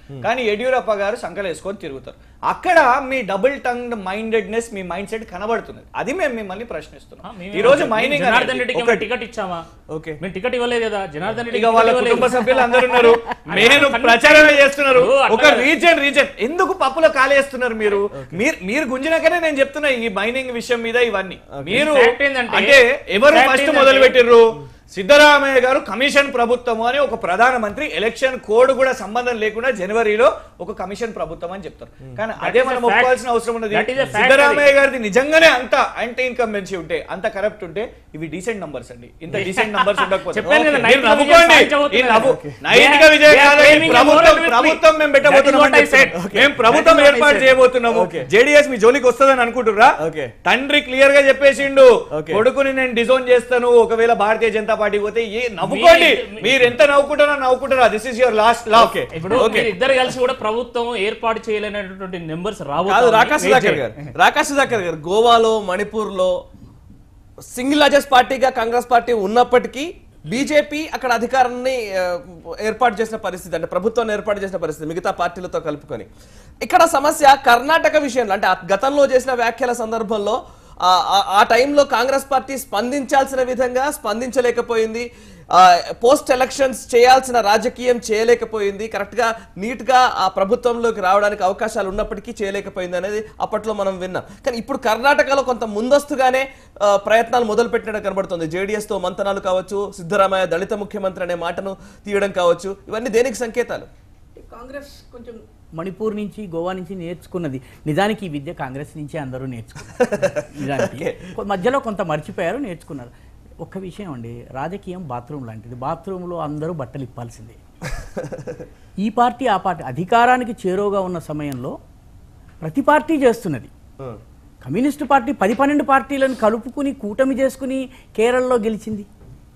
కానీ యడ్యూరప్ప గారు సంకలేసుకొని తిరుగుతారు అక్కడ మీ డబుల్ టంగ్ మైండెడ్నెస్ మీ మైండ్ సెట్ కనబడుతుంది అది మేము మిమ్మల్ని ప్రశ్నిస్తున్నాం ఈ రోజు మైనింగ్ జనార్దన్ రెడ్డికి ఒకటి ఏమైనా టికెట్ ఇచ్చామా ఓకే మేము టికెట్ ఇవ్వలేదు కదా జనార్దన్ రెడ్డి ఇక వాళ్ళ కుటుంబ సభ్యులు అందరు ఉన్నారు నేను ప్రచారమే చేస్తున్నారు ఓ, అట్లా ఒక రీజన్ రీజన్ ఎందుకు పప్పులో కాలేస్తున్నారు మీరు మీరు మీరు గుంజినాకనే నేను చెప్తున్నా ఈ మైనింగ్ విషయం మీద ఇవన్నీ మీరు Fact ఏందంటే- అంటే ఎవరు fact ఫస్ట్ ఏందంటే- మొదలు పెట్టిర్రు సిద్ధరామయ్య గారు కమిషన్ ప్రభుత్వం అని ఒక ప్రధానమంత్రి ఎలక్షన్ కోడ్ కూడా సంబంధం లేకుండా జనవరిలో ఒక కమిషన్ ప్రభుత్వం అని చెప్తారు కానీ అదే is a మనం fact. ఒప్పుకోవాల్సిన అవసరం ఉన్నది That is a fact Siddaramaiah గారిది నిజంగానే అంత యాంటీ ఇన్కంబెన్సీ ఉంటే అంత కరెక్ట్ ఉంటే ఇవి డీసెంట్ నంబర్స్ అండి ఇంత డీసెంట్ నంబర్స్ ఉండకపోతే చెప్పాను కదా, మీరు నైట్ నవ్వుకోండి విజయం సాధించబోతున్నారు. ఈ నవ్వు Okay. నైట్ గా They are- విజయం they are కాదండి claiming a ప్రభుత్వం moral victory. ప్రభుత్వం మేము That is పెట్టబోతున్నాం what I said. మేము ప్రభుత్వం That is what I ఏర్పాటు said. చేయబోతున్నాము Okay. జేడీఎస్ మీ జోలికి వస్తుందని అనుకుంటుర్రా Okay. తండ్రి క్లియర్ గా చెప్పేసిండు Okay. కొడుకుని నేను డిజోన్ చేస్తాను ఒకవేళ భారతీయ జనతా పార్టీ పోతే ఏ నవ్వుకోండి మీ- మీరు ఎంత నవ్వుకుంటారో నవ్వుకుంటారా this is your last law Okay. ఇప్పుడు మీరు ఇద్దరు కలిసి కూడా ప్రభుత్వం ఏర్పాటు చేయలేనటువంటి నెంబర్స్ కాదు రాబోతుంది రాకాష్ సుధాకర్ గారు రాకాష్ సుధాకర్ గారు గోవాలో మణిపూర్లో సింగిల్ లార్జెస్ట్ పార్టీగా కాంగ్రెస్ పార్టీ ఉన్నప్పటికీ బీజేపీ అక్కడ అధికారాన్ని ఆ, ఏర్పాటు చేసిన పరిస్థితి అంటే ప్రభుత్వాన్ని ఏర్పాటు చేసిన పరిస్థితి మిగతా పార్టీలతో కలుపుకొని ఇక్కడ సమస్య కర్ణాటక విషయంలో అంటే ఆ గతంలో చేసిన వ్యాఖ్యల సందర్భంలో ఆ- ఆ- ఆ టైంలో కాంగ్రెస్ పార్టీ స్పందించాల్సిన విధంగా స్పందించలేకపోయింది పోస్ట్ ఎలక్షన్స్ చేయాల్సిన రాజకీయం చేయలేకపోయింది కరెక్ట్ గా నీట్ గా ఆ ప్రభుత్వంలోకి రావడానికి అవకాశాలు ఉన్నప్పటికీ చేయలేకపోయింది అనేది అప్పట్లో మనం విన్నాం కానీ ఇప్పుడు కర్ణాటకలో కొంత ముందస్తుగానే ఆ, ప్రయత్నాలు మొదలు పెట్టినట్టు కనబడుతుంది జేడీఎస్ తో మంతనాలు కావచ్చు సిద్ధరామయ్య దళిత ముఖ్యమంత్రి అనే మాటను తీయడం కావచ్చు ఇవన్నీ దేనికి సంకేతాలు కాంగ్రెస్ కొంచెం మణిపూర్ నుంచి గోవా నుంచి నేర్చుకున్నది నిజానికి ఈ విద్య కాంగ్రెస్ నుంచే అందరూ నేర్చుకున్నారు నిజానికి కొ- మధ్యలో కొంత మర్చిపోయారు నేర్చుకున్నారు ఒక్క విషయం అండి రాజకీయం బాత్రూమ్ లాంటిది బాత్రూంలో అందరూ బట్టలు ఇప్పాల్సిందే ఈ పార్టీ ఆ పార్టీ అధికారానికి చేరువగా ఉన్న సమయంలో ప్రతి పార్టీ చేస్తున్నది కమ్యూనిస్టు పార్టీ పది పన్నెండు పార్టీలను కలుపుకుని కూటమి చేసుకుని కేరళలో గెలిచింది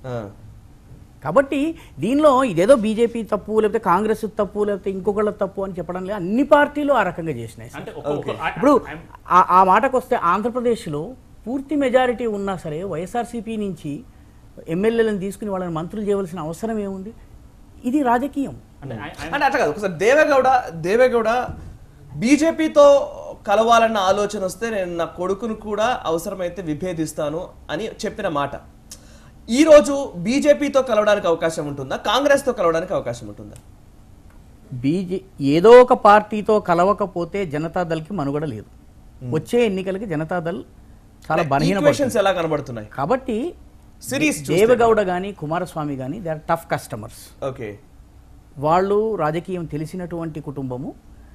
కాబట్టి దీనిలో ఇదేదో బీజేపీ తప్పు లేకపోతే కాంగ్రెస్ తప్పు లేకపోతే ఇంకొకళ్ళ తప్పు అని చెప్పడం లేదు అన్ని పార్టీలు ఆ రకంగా చేసినాయి సార్. అంటే ఒక- ఒక- I- ఇప్పుడు I'm- ఆ- ఆ మాటకు వస్తే ఆంధ్రప్రదేశ్లో పూర్తి మెజారిటీ ఉన్నా సరే వైఎస్ఆర్సీపీ నుంచి ఎమ్మెల్యేలను తీసుకుని వాళ్ళని మంత్రులు చేయవలసిన అవసరం ఏముంది ఇది రాజకీయం అంటే I- I'm- అంటే అట్లా కాదు ఒకసారి దేవేగౌడ దేవేగౌడ బీజేపీతో కలవాలన్న ఆలోచన వస్తే నేను నా కొడుకును కూడా అవసరమైతే విభేదిస్తాను అని చెప్పిన మాట ఈ రోజు బీజేపీతో కలవడానికి అవకాశం ఉంటుందా కాంగ్రెస్ తో కలవడానికి అవకాశం ఉంటుందా బీజే ఏదో ఒక పార్టీతో కలవకపోతే జనతాదళ్కి మనుగడ లేదు వచ్చే ఎన్నికలకి జనతాదళ్ చాలా బలహీన ఈక్వేషన్స్ ఎలా కనబడుతున్నాయి కాబట్టి సిరీస్ దేవగౌడ కానీ కుమారస్వామి కానీ they are tough customers okay వాళ్ళు రాజకీయం తెలిసినటువంటి కుటుంబము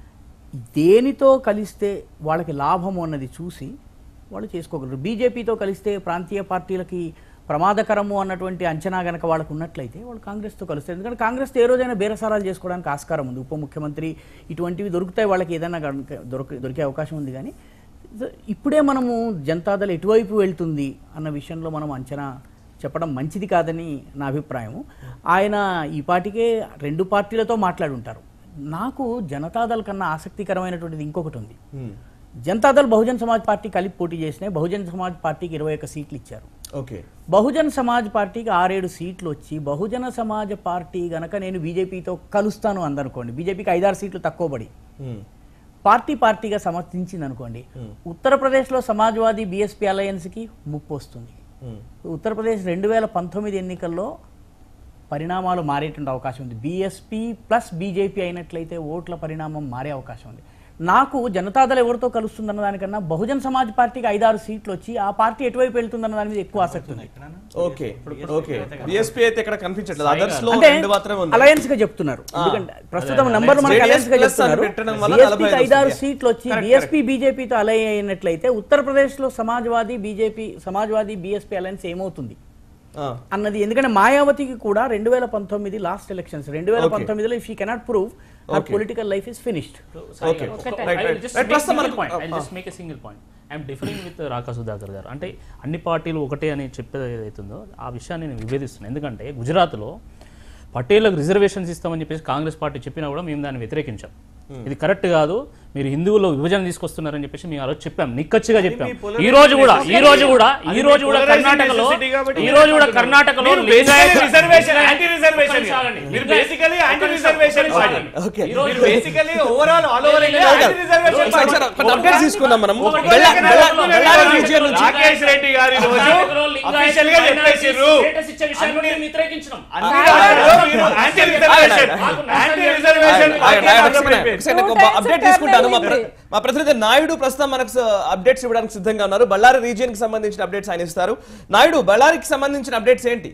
దేనితో కలిస్తే వాళ్ళకి లాభము అన్నది చూసి వాళ్ళు చేసుకోగలరు బీజేపీతో కలిస్తే ప్రాంతీయ పార్టీలకి ప్రమాదకరము అన్నటువంటి అంచనా గనక వాళ్ళకు ఉన్నట్లయితే వాళ్ళు కాంగ్రెస్తో కలుస్తారు ఎందుకంటే కాంగ్రెస్ ఏ రోజైనా బేరసారాలు చేసుకోవడానికి ఆస్కారం ఉంది ఉప ముఖ్యమంత్రి ఇటువంటివి దొరుకుతాయి వాళ్ళకి ఏదైనా గనుక దొరక దొరికే అవకాశం ఉంది కానీ ఇప్పుడే మనము జనతాదళ ఎటువైపు వెళ్తుంది అన్న విషయంలో మనం అంచనా చెప్పడం మంచిది కాదని నా అభిప్రాయం ఆయన ఈ పాటికే రెండు పార్టీలతో మాట్లాడి ఉంటారు నాకు జనతాదళ్ కన్నా ఆసక్తికరమైనటువంటిది ఇంకొకటి ఉంది జనతాదళ్ బహుజన్ సమాజ్ పార్టీ కలిపి పోటీ చేసినాయి బహుజన్ సమాజ్ పార్టీకి ఇరవై ఒక్క సీట్లు ఇచ్చారు ఓకే బహుజన్ సమాజ్ పార్టీకి ఆరేడు సీట్లు వచ్చి బహుజన సమాజ్ పార్టీ గనక నేను బీజేపీతో కలుస్తాను అందనుకోండి బీజేపీకి ఐదారు సీట్లు తక్కువ పడి పార్టీ పార్టీగా సమర్థించింది అనుకోండి ఉత్తరప్రదేశ్లో సమాజ్వాదీ బీఎస్పీ అలయన్స్కి ముప్పు వస్తుంది ఉత్తరప్రదేశ్ రెండు వేల పంతొమ్మిది ఎన్నికల్లో పరిణామాలు మారేటువంటి అవకాశం ఉంది బీఎస్పీ ప్లస్ బీజేపీ అయినట్లయితే ఓట్ల పరిణామం మారే అవకాశం ఉంది నాకు జనతాదళ ఎవరితో కలుస్తుందన్న దానికన్నా బహుజన్ సమాజ్ పార్టీకి ఐదారు సీట్లు వచ్చి ఆ పార్టీ ఎటువైపు వెళ్తుందన్న దాని మీద ఎక్కువ ఆసక్తి ఉంది ఓకే ఓకే బిఎస్పీ అయితే ఇక్కడ కనిపించట్లేదు అదర్స్ లో అంటే రెండు మాత్రమే ఉంది అలయన్స్ గా చెప్తున్నారు ఎందుకంటే ప్రస్తుతం నంబర్ మనకు JDS అలయన్స్ గా plus అని చెప్తున్నారు పెట్టడం వల్ల బీఎస్పీకి 45 ఐదారు వస్తుంది. సీట్లు వచ్చి బీఎస్పీ బీజేపీతో అలై అయినట్లయితే ఉత్తరప్రదేశ్ లో Samajwadi BJP Samajwadi BSP alliance ఏమవుతుంది ఆ, అన్నది ఎందుకంటే మాయావతికి కూడా రెండు వేల పంతొమ్మిది లాస్ట్ ఎలక్షన్స్ రెండు వేల పంతొమ్మిదిలో if you cannot prove her political life is finished Okay. Right, right. Right, ప్రస్తుతం మనకు- make a single point I'm differing with Raka Sudhakar garu అంటే అన్ని పార్టీలు ఒకటే అని చెప్పేది ఏదైతుందో ఆ విషయాన్ని నేను విభేదిస్తున్నాను ఎందుకంటే గుజరాత్లో పటేళ్లకు రిజర్వేషన్స్ ఇస్తామని చెప్పేసి కాంగ్రెస్ పార్టీ చెప్పినా కూడా మేము దాన్ని వ్యతిరేకించాం ఇది కరెక్ట్ కాదు మీరు హిందువుల్లో విభజన తీసుకొస్తున్నారని చెప్పేసి మేము ఆ రోజు చెప్పాం నిక్కచ్చిగా చెప్పాం మీ polarizing ఈ రోజు కూడా ఈ రోజు కూడా అది ఈ రోజు మీ కూడా polarizing కర్ణాటకలో necessity కాబట్టి ఈ మీరు రోజు కూడా అంటున్నారు. కర్ణాటకలో మీరు basically లింగాయత- reservation, anti reservation. ఒక్క నిమిషం ఆగండి. మీరు లింగాయత- basically ఒక్క anti నిమిషం, reservation ఒక్క party. నిమిషం. Okay. ఈ రోజు మీరు basically overall all over India లేదు, యాంటీ రిజర్వేషన్ ఒకసారి ఒకసారి కొన్ని అప్డేట్స్ తీసుకుందాం మనం ఒకటి బెల్లా- ఒకటి బెల్లా- ఒకటి బెల్లారి ఒకటి region నుంచి రాకేష్ రెడ్డి గారి రోజు కర్ణాటకలో లింగాయత అఫీషియల్ గా చెప్పేసిర్రు స్టేటస్ ఇచ్చే విషయాన్ని కూడా మేము వ్యతిరేకించినాం. అన్ని రాష్ట్రాల్లో మీరు యాంటీ రిజర్వేషన్ ఆగండి. యాంటీ రిజర్వేషన్ ఆగండి, ఆగండి, ఒక సెకండ్, ఒక సెకండ్, ఒక Two times అప్డేట్ term తీసుకుంటాను మా ప్ర- వెళ్ళింది. మా ప్రతినిధి నాయుడు ప్రస్తుతం మనకు స- అప్డేట్స్ ఇవ్వడానికి సిద్ధంగా ఉన్నారు బళ్ళారి రీజియన్ కి సంబంధించిన అప్డేట్స్ ఆయన ఇస్తారు నాయుడు బళ్ళారికి సంబంధించిన అప్డేట్స్ ఏంటి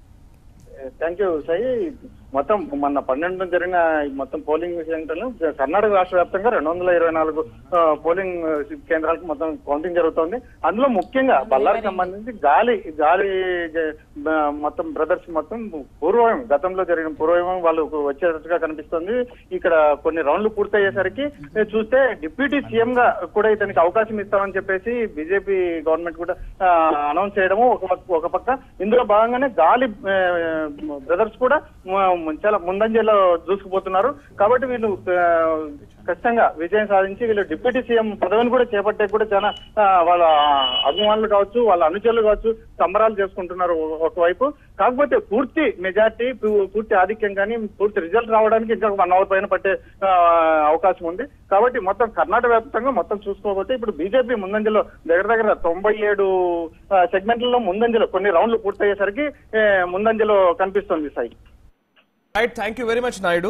థ్యాంక్ యూ సాయి మొత్తం మొన్న పన్నెండున జరిగిన ఈ మొత్తం పోలింగ్ సెంటర్లు కర్ణాటక రాష్ట్ర వ్యాప్తంగా రెండు వందల ఇరవై నాలుగు ఆ, పోలింగ్ కేంద్రాలకు మొత్తం కౌంటింగ్ జరుగుతోంది అందులో ముఖ్యంగా బళ్ళారికి సంబంధించి గాలి గాలి జ- ఆ, మొత్తం బ్రదర్స్ మొత్తం పూర్వం గతంలో జరిగిన పూర్వం వాళ్ళు వచ్చేటట్టుగా కనిపిస్తుంది ఇక్కడ కొన్ని రౌండ్లు పూర్తయ్యేసరికి ఏ, చూస్తే డిప్యూటీ సీఎం గా కూడా ఇతనికి అవకాశం ఇస్తామని చెప్పేసి బీజేపీ గవర్నమెంట్ కూడా అనౌన్స్ చేయడము ఒక పక్క- ఒక పక్క ఇందులో భాగంగానే గాలి బ్రదర్స్ కూడా మ- చాలా ముందంజలో దూసుకుపోతున్నారు కాబట్టి వీళ్ళు ఆ, ఖచ్చితంగా విజయం సాధించి వీళ్ళు డిప్యూటీ సీఎం పదవిని కూడా చేపట్టే కూడా చాలా ఆ, వాళ్ళ అభిమానులు కావచ్చు వాళ్ళ అనుచరులు కావచ్చు సంబరాలు చేసుకుంటున్నారు ఒక- ఒకవైపు కాకపోతే పూర్తి మెజార్టీ పూర్తి ఆధిక్యం కానీ పూర్తి రిజల్ట్ రావడానికి ఇంకా వన్ అవర్ పైన పట్టే ఆ, అవకాశం ఉంది కాబట్టి మొత్తం కర్ణాటక వ్యాప్తంగా మొత్తం చూసుకోకపోతే ఇప్పుడు బీజేపీ ముందంజలో దగ్గర దగ్గర తొంభై ఏడు సెగ్మెంట్లలో ముందంజలో కొన్ని రౌండ్లు పూర్తయ్యేసరికి ఏ, ముందంజలో కనిపిస్తుంది Sai right thank you very much Naidu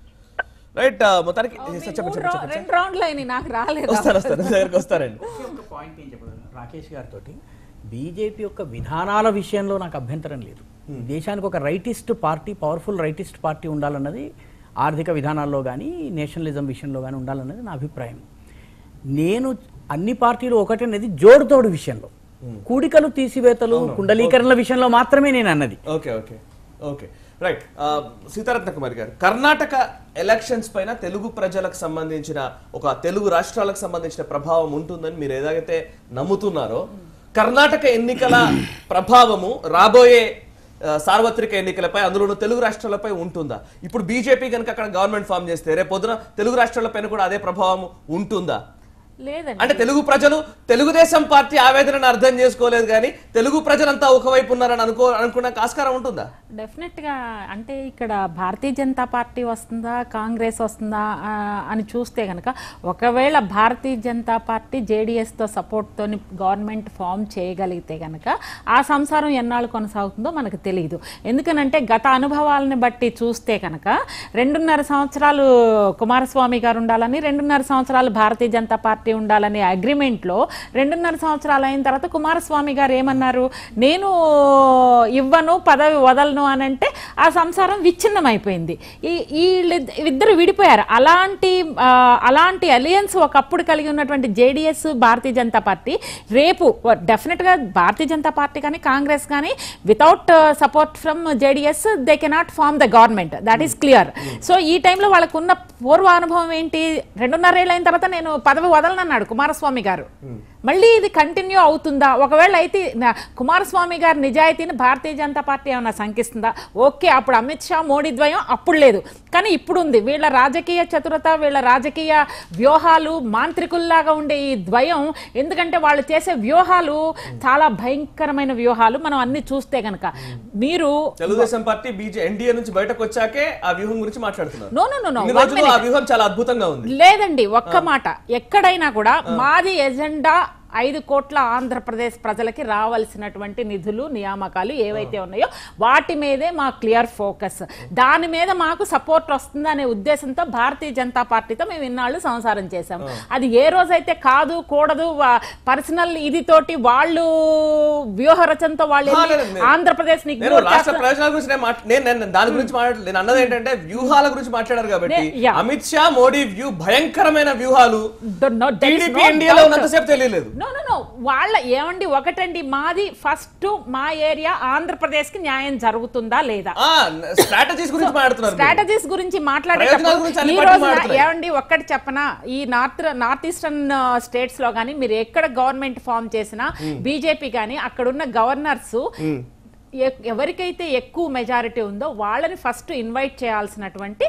right మొత్తానికి ఓ, మీ చెప్పండి మూడు చెప్పండి రౌ- చెప్పండి రెండు రౌండ్లు అయినాయి నాకు రాలేదు వస్తారు వస్తారు మీ దగ్గరికి వస్తారండి ఒక పాయింట్ ఏం చెప్పగలను రాకేష్ గారితో బీజేపీ యొక్క విధానాల విషయంలో నాకు అభ్యంతరం లేదు దేశానికి ఒక rightist party powerful rightist party ఉండాలన్నది ఆర్థిక విధానాల్లో కానీ నేషనలిజం విషయంలో కానీ ఉండాలన్నది నా అభిప్రాయం నేను అన్ని పార్టీలు ఒకటనేది జోడుతోడు విషయంలో కూడికలు తీసివేతలు కుండలీకరణల విషయంలో మాత్రమే నేను అన్నది okay okay okay right Seetharatna Kumari garu Karnataka elections పైన తెలుగు ప్రజలకు సంబంధించిన ఒక తెలుగు రాష్ట్రాలకు సంబంధించిన ప్రభావం ఉంటుందని మీరు ఏదైతే నమ్ముతున్నారో కర్ణాటక ఎన్నికల ప్రభావము రాబోయే ఆ, సార్వత్రిక ఎన్నికలపై అందులోనూ తెలుగు రాష్ట్రాలపై ఉంటుందా ఇప్పుడు బీజేపీ కనుక అక్కడ గవర్నమెంట్ ఫామ్ చేస్తే రేపు పొద్దున తెలుగు రాష్ట్రాలపైన కూడా అదే ప్రభావం ఉంటుందా లేదండి అంటే తెలుగు ప్రజలు తెలుగుదేశం పార్టీ ఆవేదనను అర్థం చేసుకోలేదు కానీ తెలుగు ప్రజలంతా ఒకవైపు ఉన్నారని అనుకో అనుకున్నాక ఆస్కారం ఉంటుందా డెఫినెట్ గా అంటే ఇక్కడ భారతీయ జనతా పార్టీ వస్తుందా కాంగ్రెస్ వస్తుందా ఆ, అని చూస్తే కనుక ఒకవేళ భారతీయ జనతా పార్టీ జేడిఎస్ తో సపోర్ట్ తోని గవర్నమెంట్ ఫామ్ చేయగలిగితే కనుక ఆ సంసారం ఎన్నాళ్ళు కొనసాగుతుందో మనకు తెలియదు ఎందుకనంటే గత అనుభవాలను బట్టి చూస్తే కనుక రెండున్నర సంవత్సరాలు కుమారస్వామి గారు ఉండాలని రెండున్నర సంవత్సరాలు భారతీయ జనతా పార్టీ ఉండాలనే అగ్రిమెంట్లో రెండున్నర సంవత్సరాలు అయిన తర్వాత కుమారస్వామి గారు ఏమన్నారు నేను ఇవ్వను పదవి వదలను అని అంటే ఆ సంసారం విచ్ఛిన్నమైపోయింది ఈ వీళ్ళిద్ద- ఇద్దరు విడిపోయారు అలాంటి ఆ, అలాంటి అలియన్స్ ఒకప్పుడు కలిగి ఉన్నటువంటి జేడిఎస్ భారతీయ జనతా పార్టీ రేపు డెఫినెట్గా భారతీయ జనతా పార్టీ కానీ కాంగ్రెస్ కానీ without support from JDS they cannot form the government that is clear so ఈ టైంలో వాళ్ళకు ఉన్న పూర్వ అనుభవం ఏంటి రెండున్నరేళ్ళు అయిన తర్వాత నేను పదవి వదలనన్నాడు కుమారస్వామి గారు మళ్ళీ ఇది కంటిన్యూ అవుతుందా ఒకవేళ అయితే నా- కుమారస్వామి గారి నిజాయితీని భారతీయ జనతా పార్టీ ఏమైనా శంకిస్తుందా ఓకే అప్పుడు అమిత్ షా మోడీ ద్వయం అప్పుడు లేదు కానీ ఇప్పుడు ఉంది వీళ్ళ రాజకీయ చతురత వీళ్ళ రాజకీయ వ్యూహాలు మాంత్రికుల్లాగా ఉండే ఈ ద్వయం ఎందుకంటే వాళ్ళు చేసే వ్యూహాలు చాలా భయంకరమైన వ్యూహాలు మనం అన్ని చూస్తే గనక మీరు తెలుగుదేశం పార్టీ బీజే ఎన్డీఏ నుంచి బయటకు వచ్చాకే ఆ వ్యూహం గురించి మాట్లాడుతున్నారు నో నో నో నో ఇన్ని రోజులు ఆ వ్యూహం చాలా అద్భుతంగా ఉంది లేదండి ఒక్క మాట ఎక్కడైనా కూడా మాది ఎజెండా ఐదు కోట్ల ఆంధ్రప్రదేశ్ ప్రజలకి రావాల్సినటువంటి నిధులు నియామకాలు ఏవైతే ఉన్నాయో వాటి మీదే మా క్లియర్ ఫోకస్ దాని మీద మాకు సపోర్ట్ వస్తుంది అనే ఉద్దేశంతో భారతీయ జనతా పార్టీతో మేము ఇన్నాళ్ళు సంసారం చేశాం అది ఏ రోజైతే కాదు కూడదు పర్సనల్ ఇది తోటి వాళ్ళు వ్యూహ రచనతో వాళ్ళు ఆ, వెళ్ళి లేదు, లేదు. ఆంధ్రప్రదేశ్ ని నేను ignore రాష్ట్ర చేస్తున్నారు. ప్రయోజనాల గురించి నేను మాట్లా- నేను నేను దాని గురించి మాట్లాడలేదు నేను అన్నది ఏంటంటే వ్యూహాల గురించి మాట్లాడారు కాబట్టి నే- yeah. అమిత్ షా మోడీ వ్యూ భయంకరమైన వ్యూహాలు Don't know, there is TDP no ఇండియాలో doubt. ఉన్నంతసేపు తెలియలేదు నో నో నో వాళ్ళ ఏమండి ఒకటండి మాది ఫస్ట్ మా ఏరియా ఆంధ్రప్రదేశ్ కి న్యాయం జరుగుతుందా లేదా ఆ స్ట్రాటజీస్ గురించి మాట్లాడుతున్నారు మీరు. స్ట్రాటజీస్ గురించి ప్రయోజనాల మాట్లాడేటప్పుడు గురించి అన్ని ఈ పార్టీలు రోజున మాట్లాడుతున్నాయి. ఏమండి ఒక్కటి చెప్పనా ఈ నార్త్ నార్త్ ఈస్టర్న్ స్టేట్స్ లో కానీ మీరు ఎక్కడ గవర్నమెంట్ ఫామ్ చేసినా బీజేపీ కానీ అక్కడున్న గవర్నర్స్ ఎవరికైతే ఎక్కువ మెజారిటీ ఉందో వాళ్ళని ఫస్ట్ ఇన్వైట్ చేయాల్సినటువంటి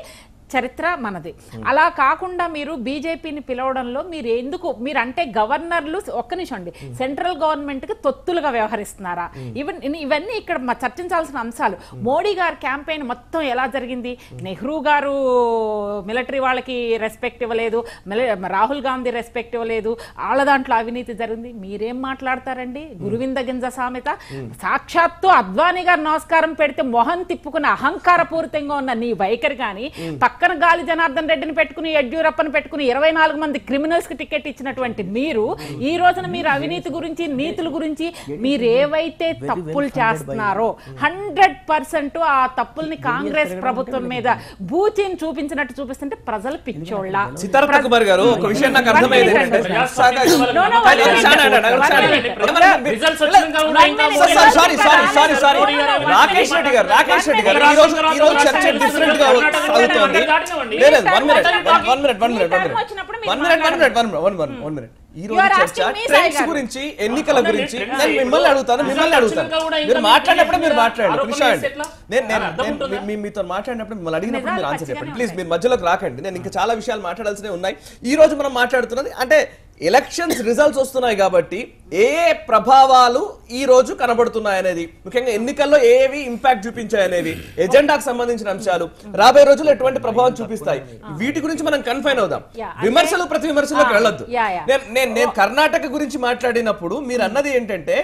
చరిత్ర మనది అలా కాకుండా మీరు బీజేపీని పిలవడంలో మీరు ఎందుకు మీరు అంటే గవర్నర్లు ఒక్క నిమిషం అండి సెంట్రల్ గవర్నమెంట్ కి తొత్తులుగా వ్యవహరిస్తున్నారా ఇవన్ ఇవన్నీ ఇక్కడ మ- చర్చించాల్సిన అంశాలు మోడీ గారి క్యాంపెయిన్ మొత్తం ఎలా జరిగింది నెహ్రూ గారు మిలిటరీ వాళ్ళకి రెస్పెక్ట్ ఇవ్వలేదు మిల- రాహుల్ గాంధీ రెస్పెక్ట్ ఇవ్వలేదు వాళ్ళ దాంట్లో అవినీతి జరిగింది మీరేం మాట్లాడతారండి గురువింద గింజ సామెత సాక్షాత్తు అద్వానీ గారు నమస్కారం పెడితే మొహం తిప్పుకుని అహంకారపూరితంగా ఉన్న నీ వైఖరి కానీ పక్కన గాలి జనార్దన్ రెడ్డిని పెట్టుకుని యడ్యూరప్పని పెట్టుకుని ఇరవై నాలుగు మంది క్రిమినల్స్ కి టికెట్ ఇచ్చినటువంటి మీరు ఈ రోజున మీరు అవినీతి గురించి నీతుల గురించి మీరు ఏవైతే తప్పులు చేస్తున్నారో హండ్రెడ్ పర్సెంట్ ఆ తప్పుల్ని కాంగ్రెస్ ప్రభుత్వం మీద బూచిని చూపించినట్టు చూపిస్తుంటే ప్రజలు పిచ్చోళ్ళ సితారత్న కుమార్ గారు ఒక విషయం నాకు అర్థమైంది One ఏంటంటే minute. సాగా- No, no, one కానీ minute. షానా, షానా, One షానా. minute. ఏమన్నా- రిజల్ట్స్ వచ్చినాక కూడా One ఇంకా minute. Sir, sir, sorry sorry sorry sorry No, no, no, one Rakesh minute. Reddy garu Rakesh Reddy గారు One ఈ రోజు minute. ఈ రోజు చర్చ One minute. డిఫరెంట్ గా కర్ణాటక సాగుతోంది దాటినవ్వండి. లేదు మీ one minute term one minute one మీ మినిట్ వన్ term వచ్చినప్పుడు మినిట్ మీరు one minute one minute one one one one minute ఈ రోజు You are చర్చ asking me, trends Sai garu. గురించి ఎన్నికల అవునండి, గురించి trends నేను ఇప్పుడు మిమ్మల్ని అడుగుతాను మిమ్మల్ని రిజల్ట్ అడుగుతాను వచ్చినాక కూడా మీరు ఇంకా మాట్లాడినప్పుడు మీరు మీరు మాట్లాడండి ఆరోపణలు కృషి చేస్తే ఎట్లా? నేను నేను అర్థం నేను ఉంటుందా? మీ- మీతో మాట్లాడినప్పుడు మిమ్మల్ని అడిగినప్పుడు మీరు నిజాలు ఆన్సర్ చెప్పండి పచ్చిగానే ప్లీజ్ మీరు మధ్యలోకి రాకండి నేను ఇంకా చాలా విషయాలు మాట్లాడాల్సినవి ఉన్నాయి ఈ రోజు మనం మాట్లాడుతున్నది అంటే ఎలక్షన్స్ రిజల్ట్స్ వస్తున్నాయి కాబట్టి ఏ ఏ ప్రభావాలు ఈ రోజు కనబడుతున్నాయి అనేది ముఖ్యంగా ఎన్నికల్లో ఏవి ఇంపాక్ట్ చూపించాయి అనేవి ఎజెండాకు సంబంధించిన అంశాలు రాబోయే రోజుల్లో ఎటువంటి ప్రభావం చూపిస్తాయి వీటి గురించి మనం కన్ఫైన్ అవుదాం Yeah, అంటే- విమర్శలు ప్రతి విమర్శలోకి Ah, వెళ్ళొద్దు yeah, yeah. నేను నేను నేను కర్ణాటక గురించి మాట్లాడినప్పుడు మీరు అన్నది ఏంటంటే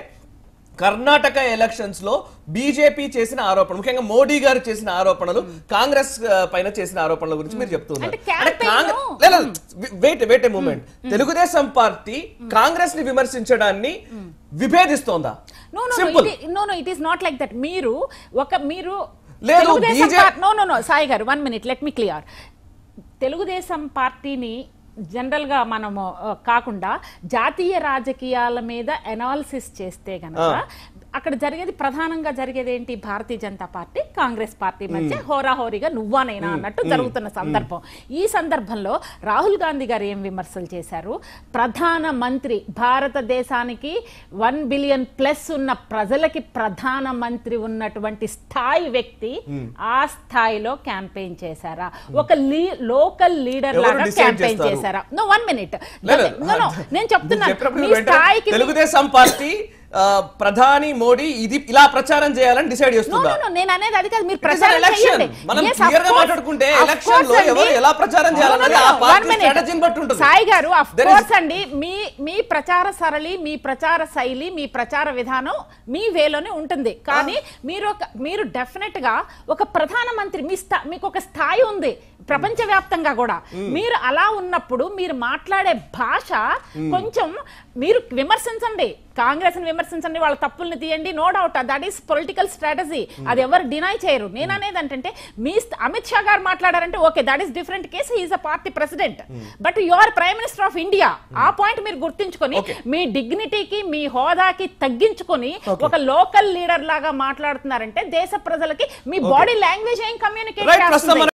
కర్ణాటక ఎలక్షన్స్ లో బీజేపీ చేసిన ఆరోపణ ముఖ్యంగా మోడీ గారు చేసిన ఆరోపణలు కాంగ్రెస్ ఆ, పైన చేసిన ఆరోపణల గురించి మీరు చెప్తున్నారు అంటే campaign- wait wait a moment Telugu Desam party Congress ని విమర్శించడాన్ని విభేదిస్తోందా no no simple no no it is not like that మీరు ఒక మీరు లేదు, Telugu Desam BJP party no no no Sai garu one minute let me clear Telugu Desam పార్టీని జనరల్ గా మనము ఆ, కాకుండా జాతీయ రాజకీయాల మీద అనాలిసిస్ చేస్తే గనక అక్కడ జరిగేది ప్రధానంగా జరిగేది ఏంటి Bharatiya Janata party Congress party మధ్య హోరాహోరీగా నువ్వా నేనా అన్నట్టు జరుగుతున్న సందర్భం ఈ సందర్భంలో రాహుల్ గాంధీ గారు ఏం విమర్శలు చేశారు ప్రధాన మంత్రి భారతదేశానికి వన్ బిలియన్ ప్లస్ ఉన్న ప్రజలకి ప్రధాన మంత్రి ఉన్నటువంటి స్థాయి వ్యక్తి ఆ స్థాయిలో క్యాంపెయిన్ చేశారా ఒక లోకల్ లీడర్ ఎవరు లాగా decide క్యాంపెయిన్ చేస్తారు? చేశారా నో వన్ మినిట్ లేదు, నో నో నేను మీరు చెప్తున్నాను చెప్పినప్పుడు మీ వెంటనే స్థాయికి తెలుగుదేశం పార్టీ ఆ, ప్రధాని మోడీ ఇది ఇలా ప్రచారం చేయాలని డిసైడ్ No, చేస్తుందా no, no, నేను అనేది అది కాదు మీరు It is an ప్రచారం election. చేయండి మనం Yes, clear of గా course. మాట్లాడుకుంటే Of election course లో అండి. ఎవరు ఎలా ప్రచారం చేయాలన్నది No, no, ఆ no, party one minute. strategy ని బట్టి ఉంటుంది. సాయి గారు అఫ్ There is- కోర్స్ అండి మీ మీ ప్రచార సరళి మీ ప్రచార శైలి మీ ప్రచార విధానం మీ వేలోనే ఉంటుంది కానీ మీరు ఒక మీరు డెఫినెట్ గా ఒక ప్రధానమంత్రి మీ స్థా మీకు ఒక స్థాయి ఉంది ప్రపంచవ్యాప్తంగా కూడా మీరు అలా ఉన్నప్పుడు మీరు మాట్లాడే భాష కొంచెం మీరు విమర్శించండి కాంగ్రెస్ ని విమర్శించండి వాళ్ళ తప్పుల్ని తీయండి no doubt that is political strategy అది ఎవరు డినై చేయరు నేను అనేది ఏంటంటే మీ స్థ- అమిత్ షా గారు మాట్లాడారంటే okay that is different case is a party president but you are prime minister of India ఆ పాయింట్ మీరు గుర్తించుకొని మీ డిగ్నిటీకి మీ హోదాకి తగ్గించుకొని ఒక లోకల్ లీడర్ లాగా మాట్లాడుతున్నారంటే దేశ ప్రజలకి మీ బాడీ లాంగ్వేజ్ ఏం కమ్యూనికేట్ Right, ప్రస్తుతం చేస్తుంది మనం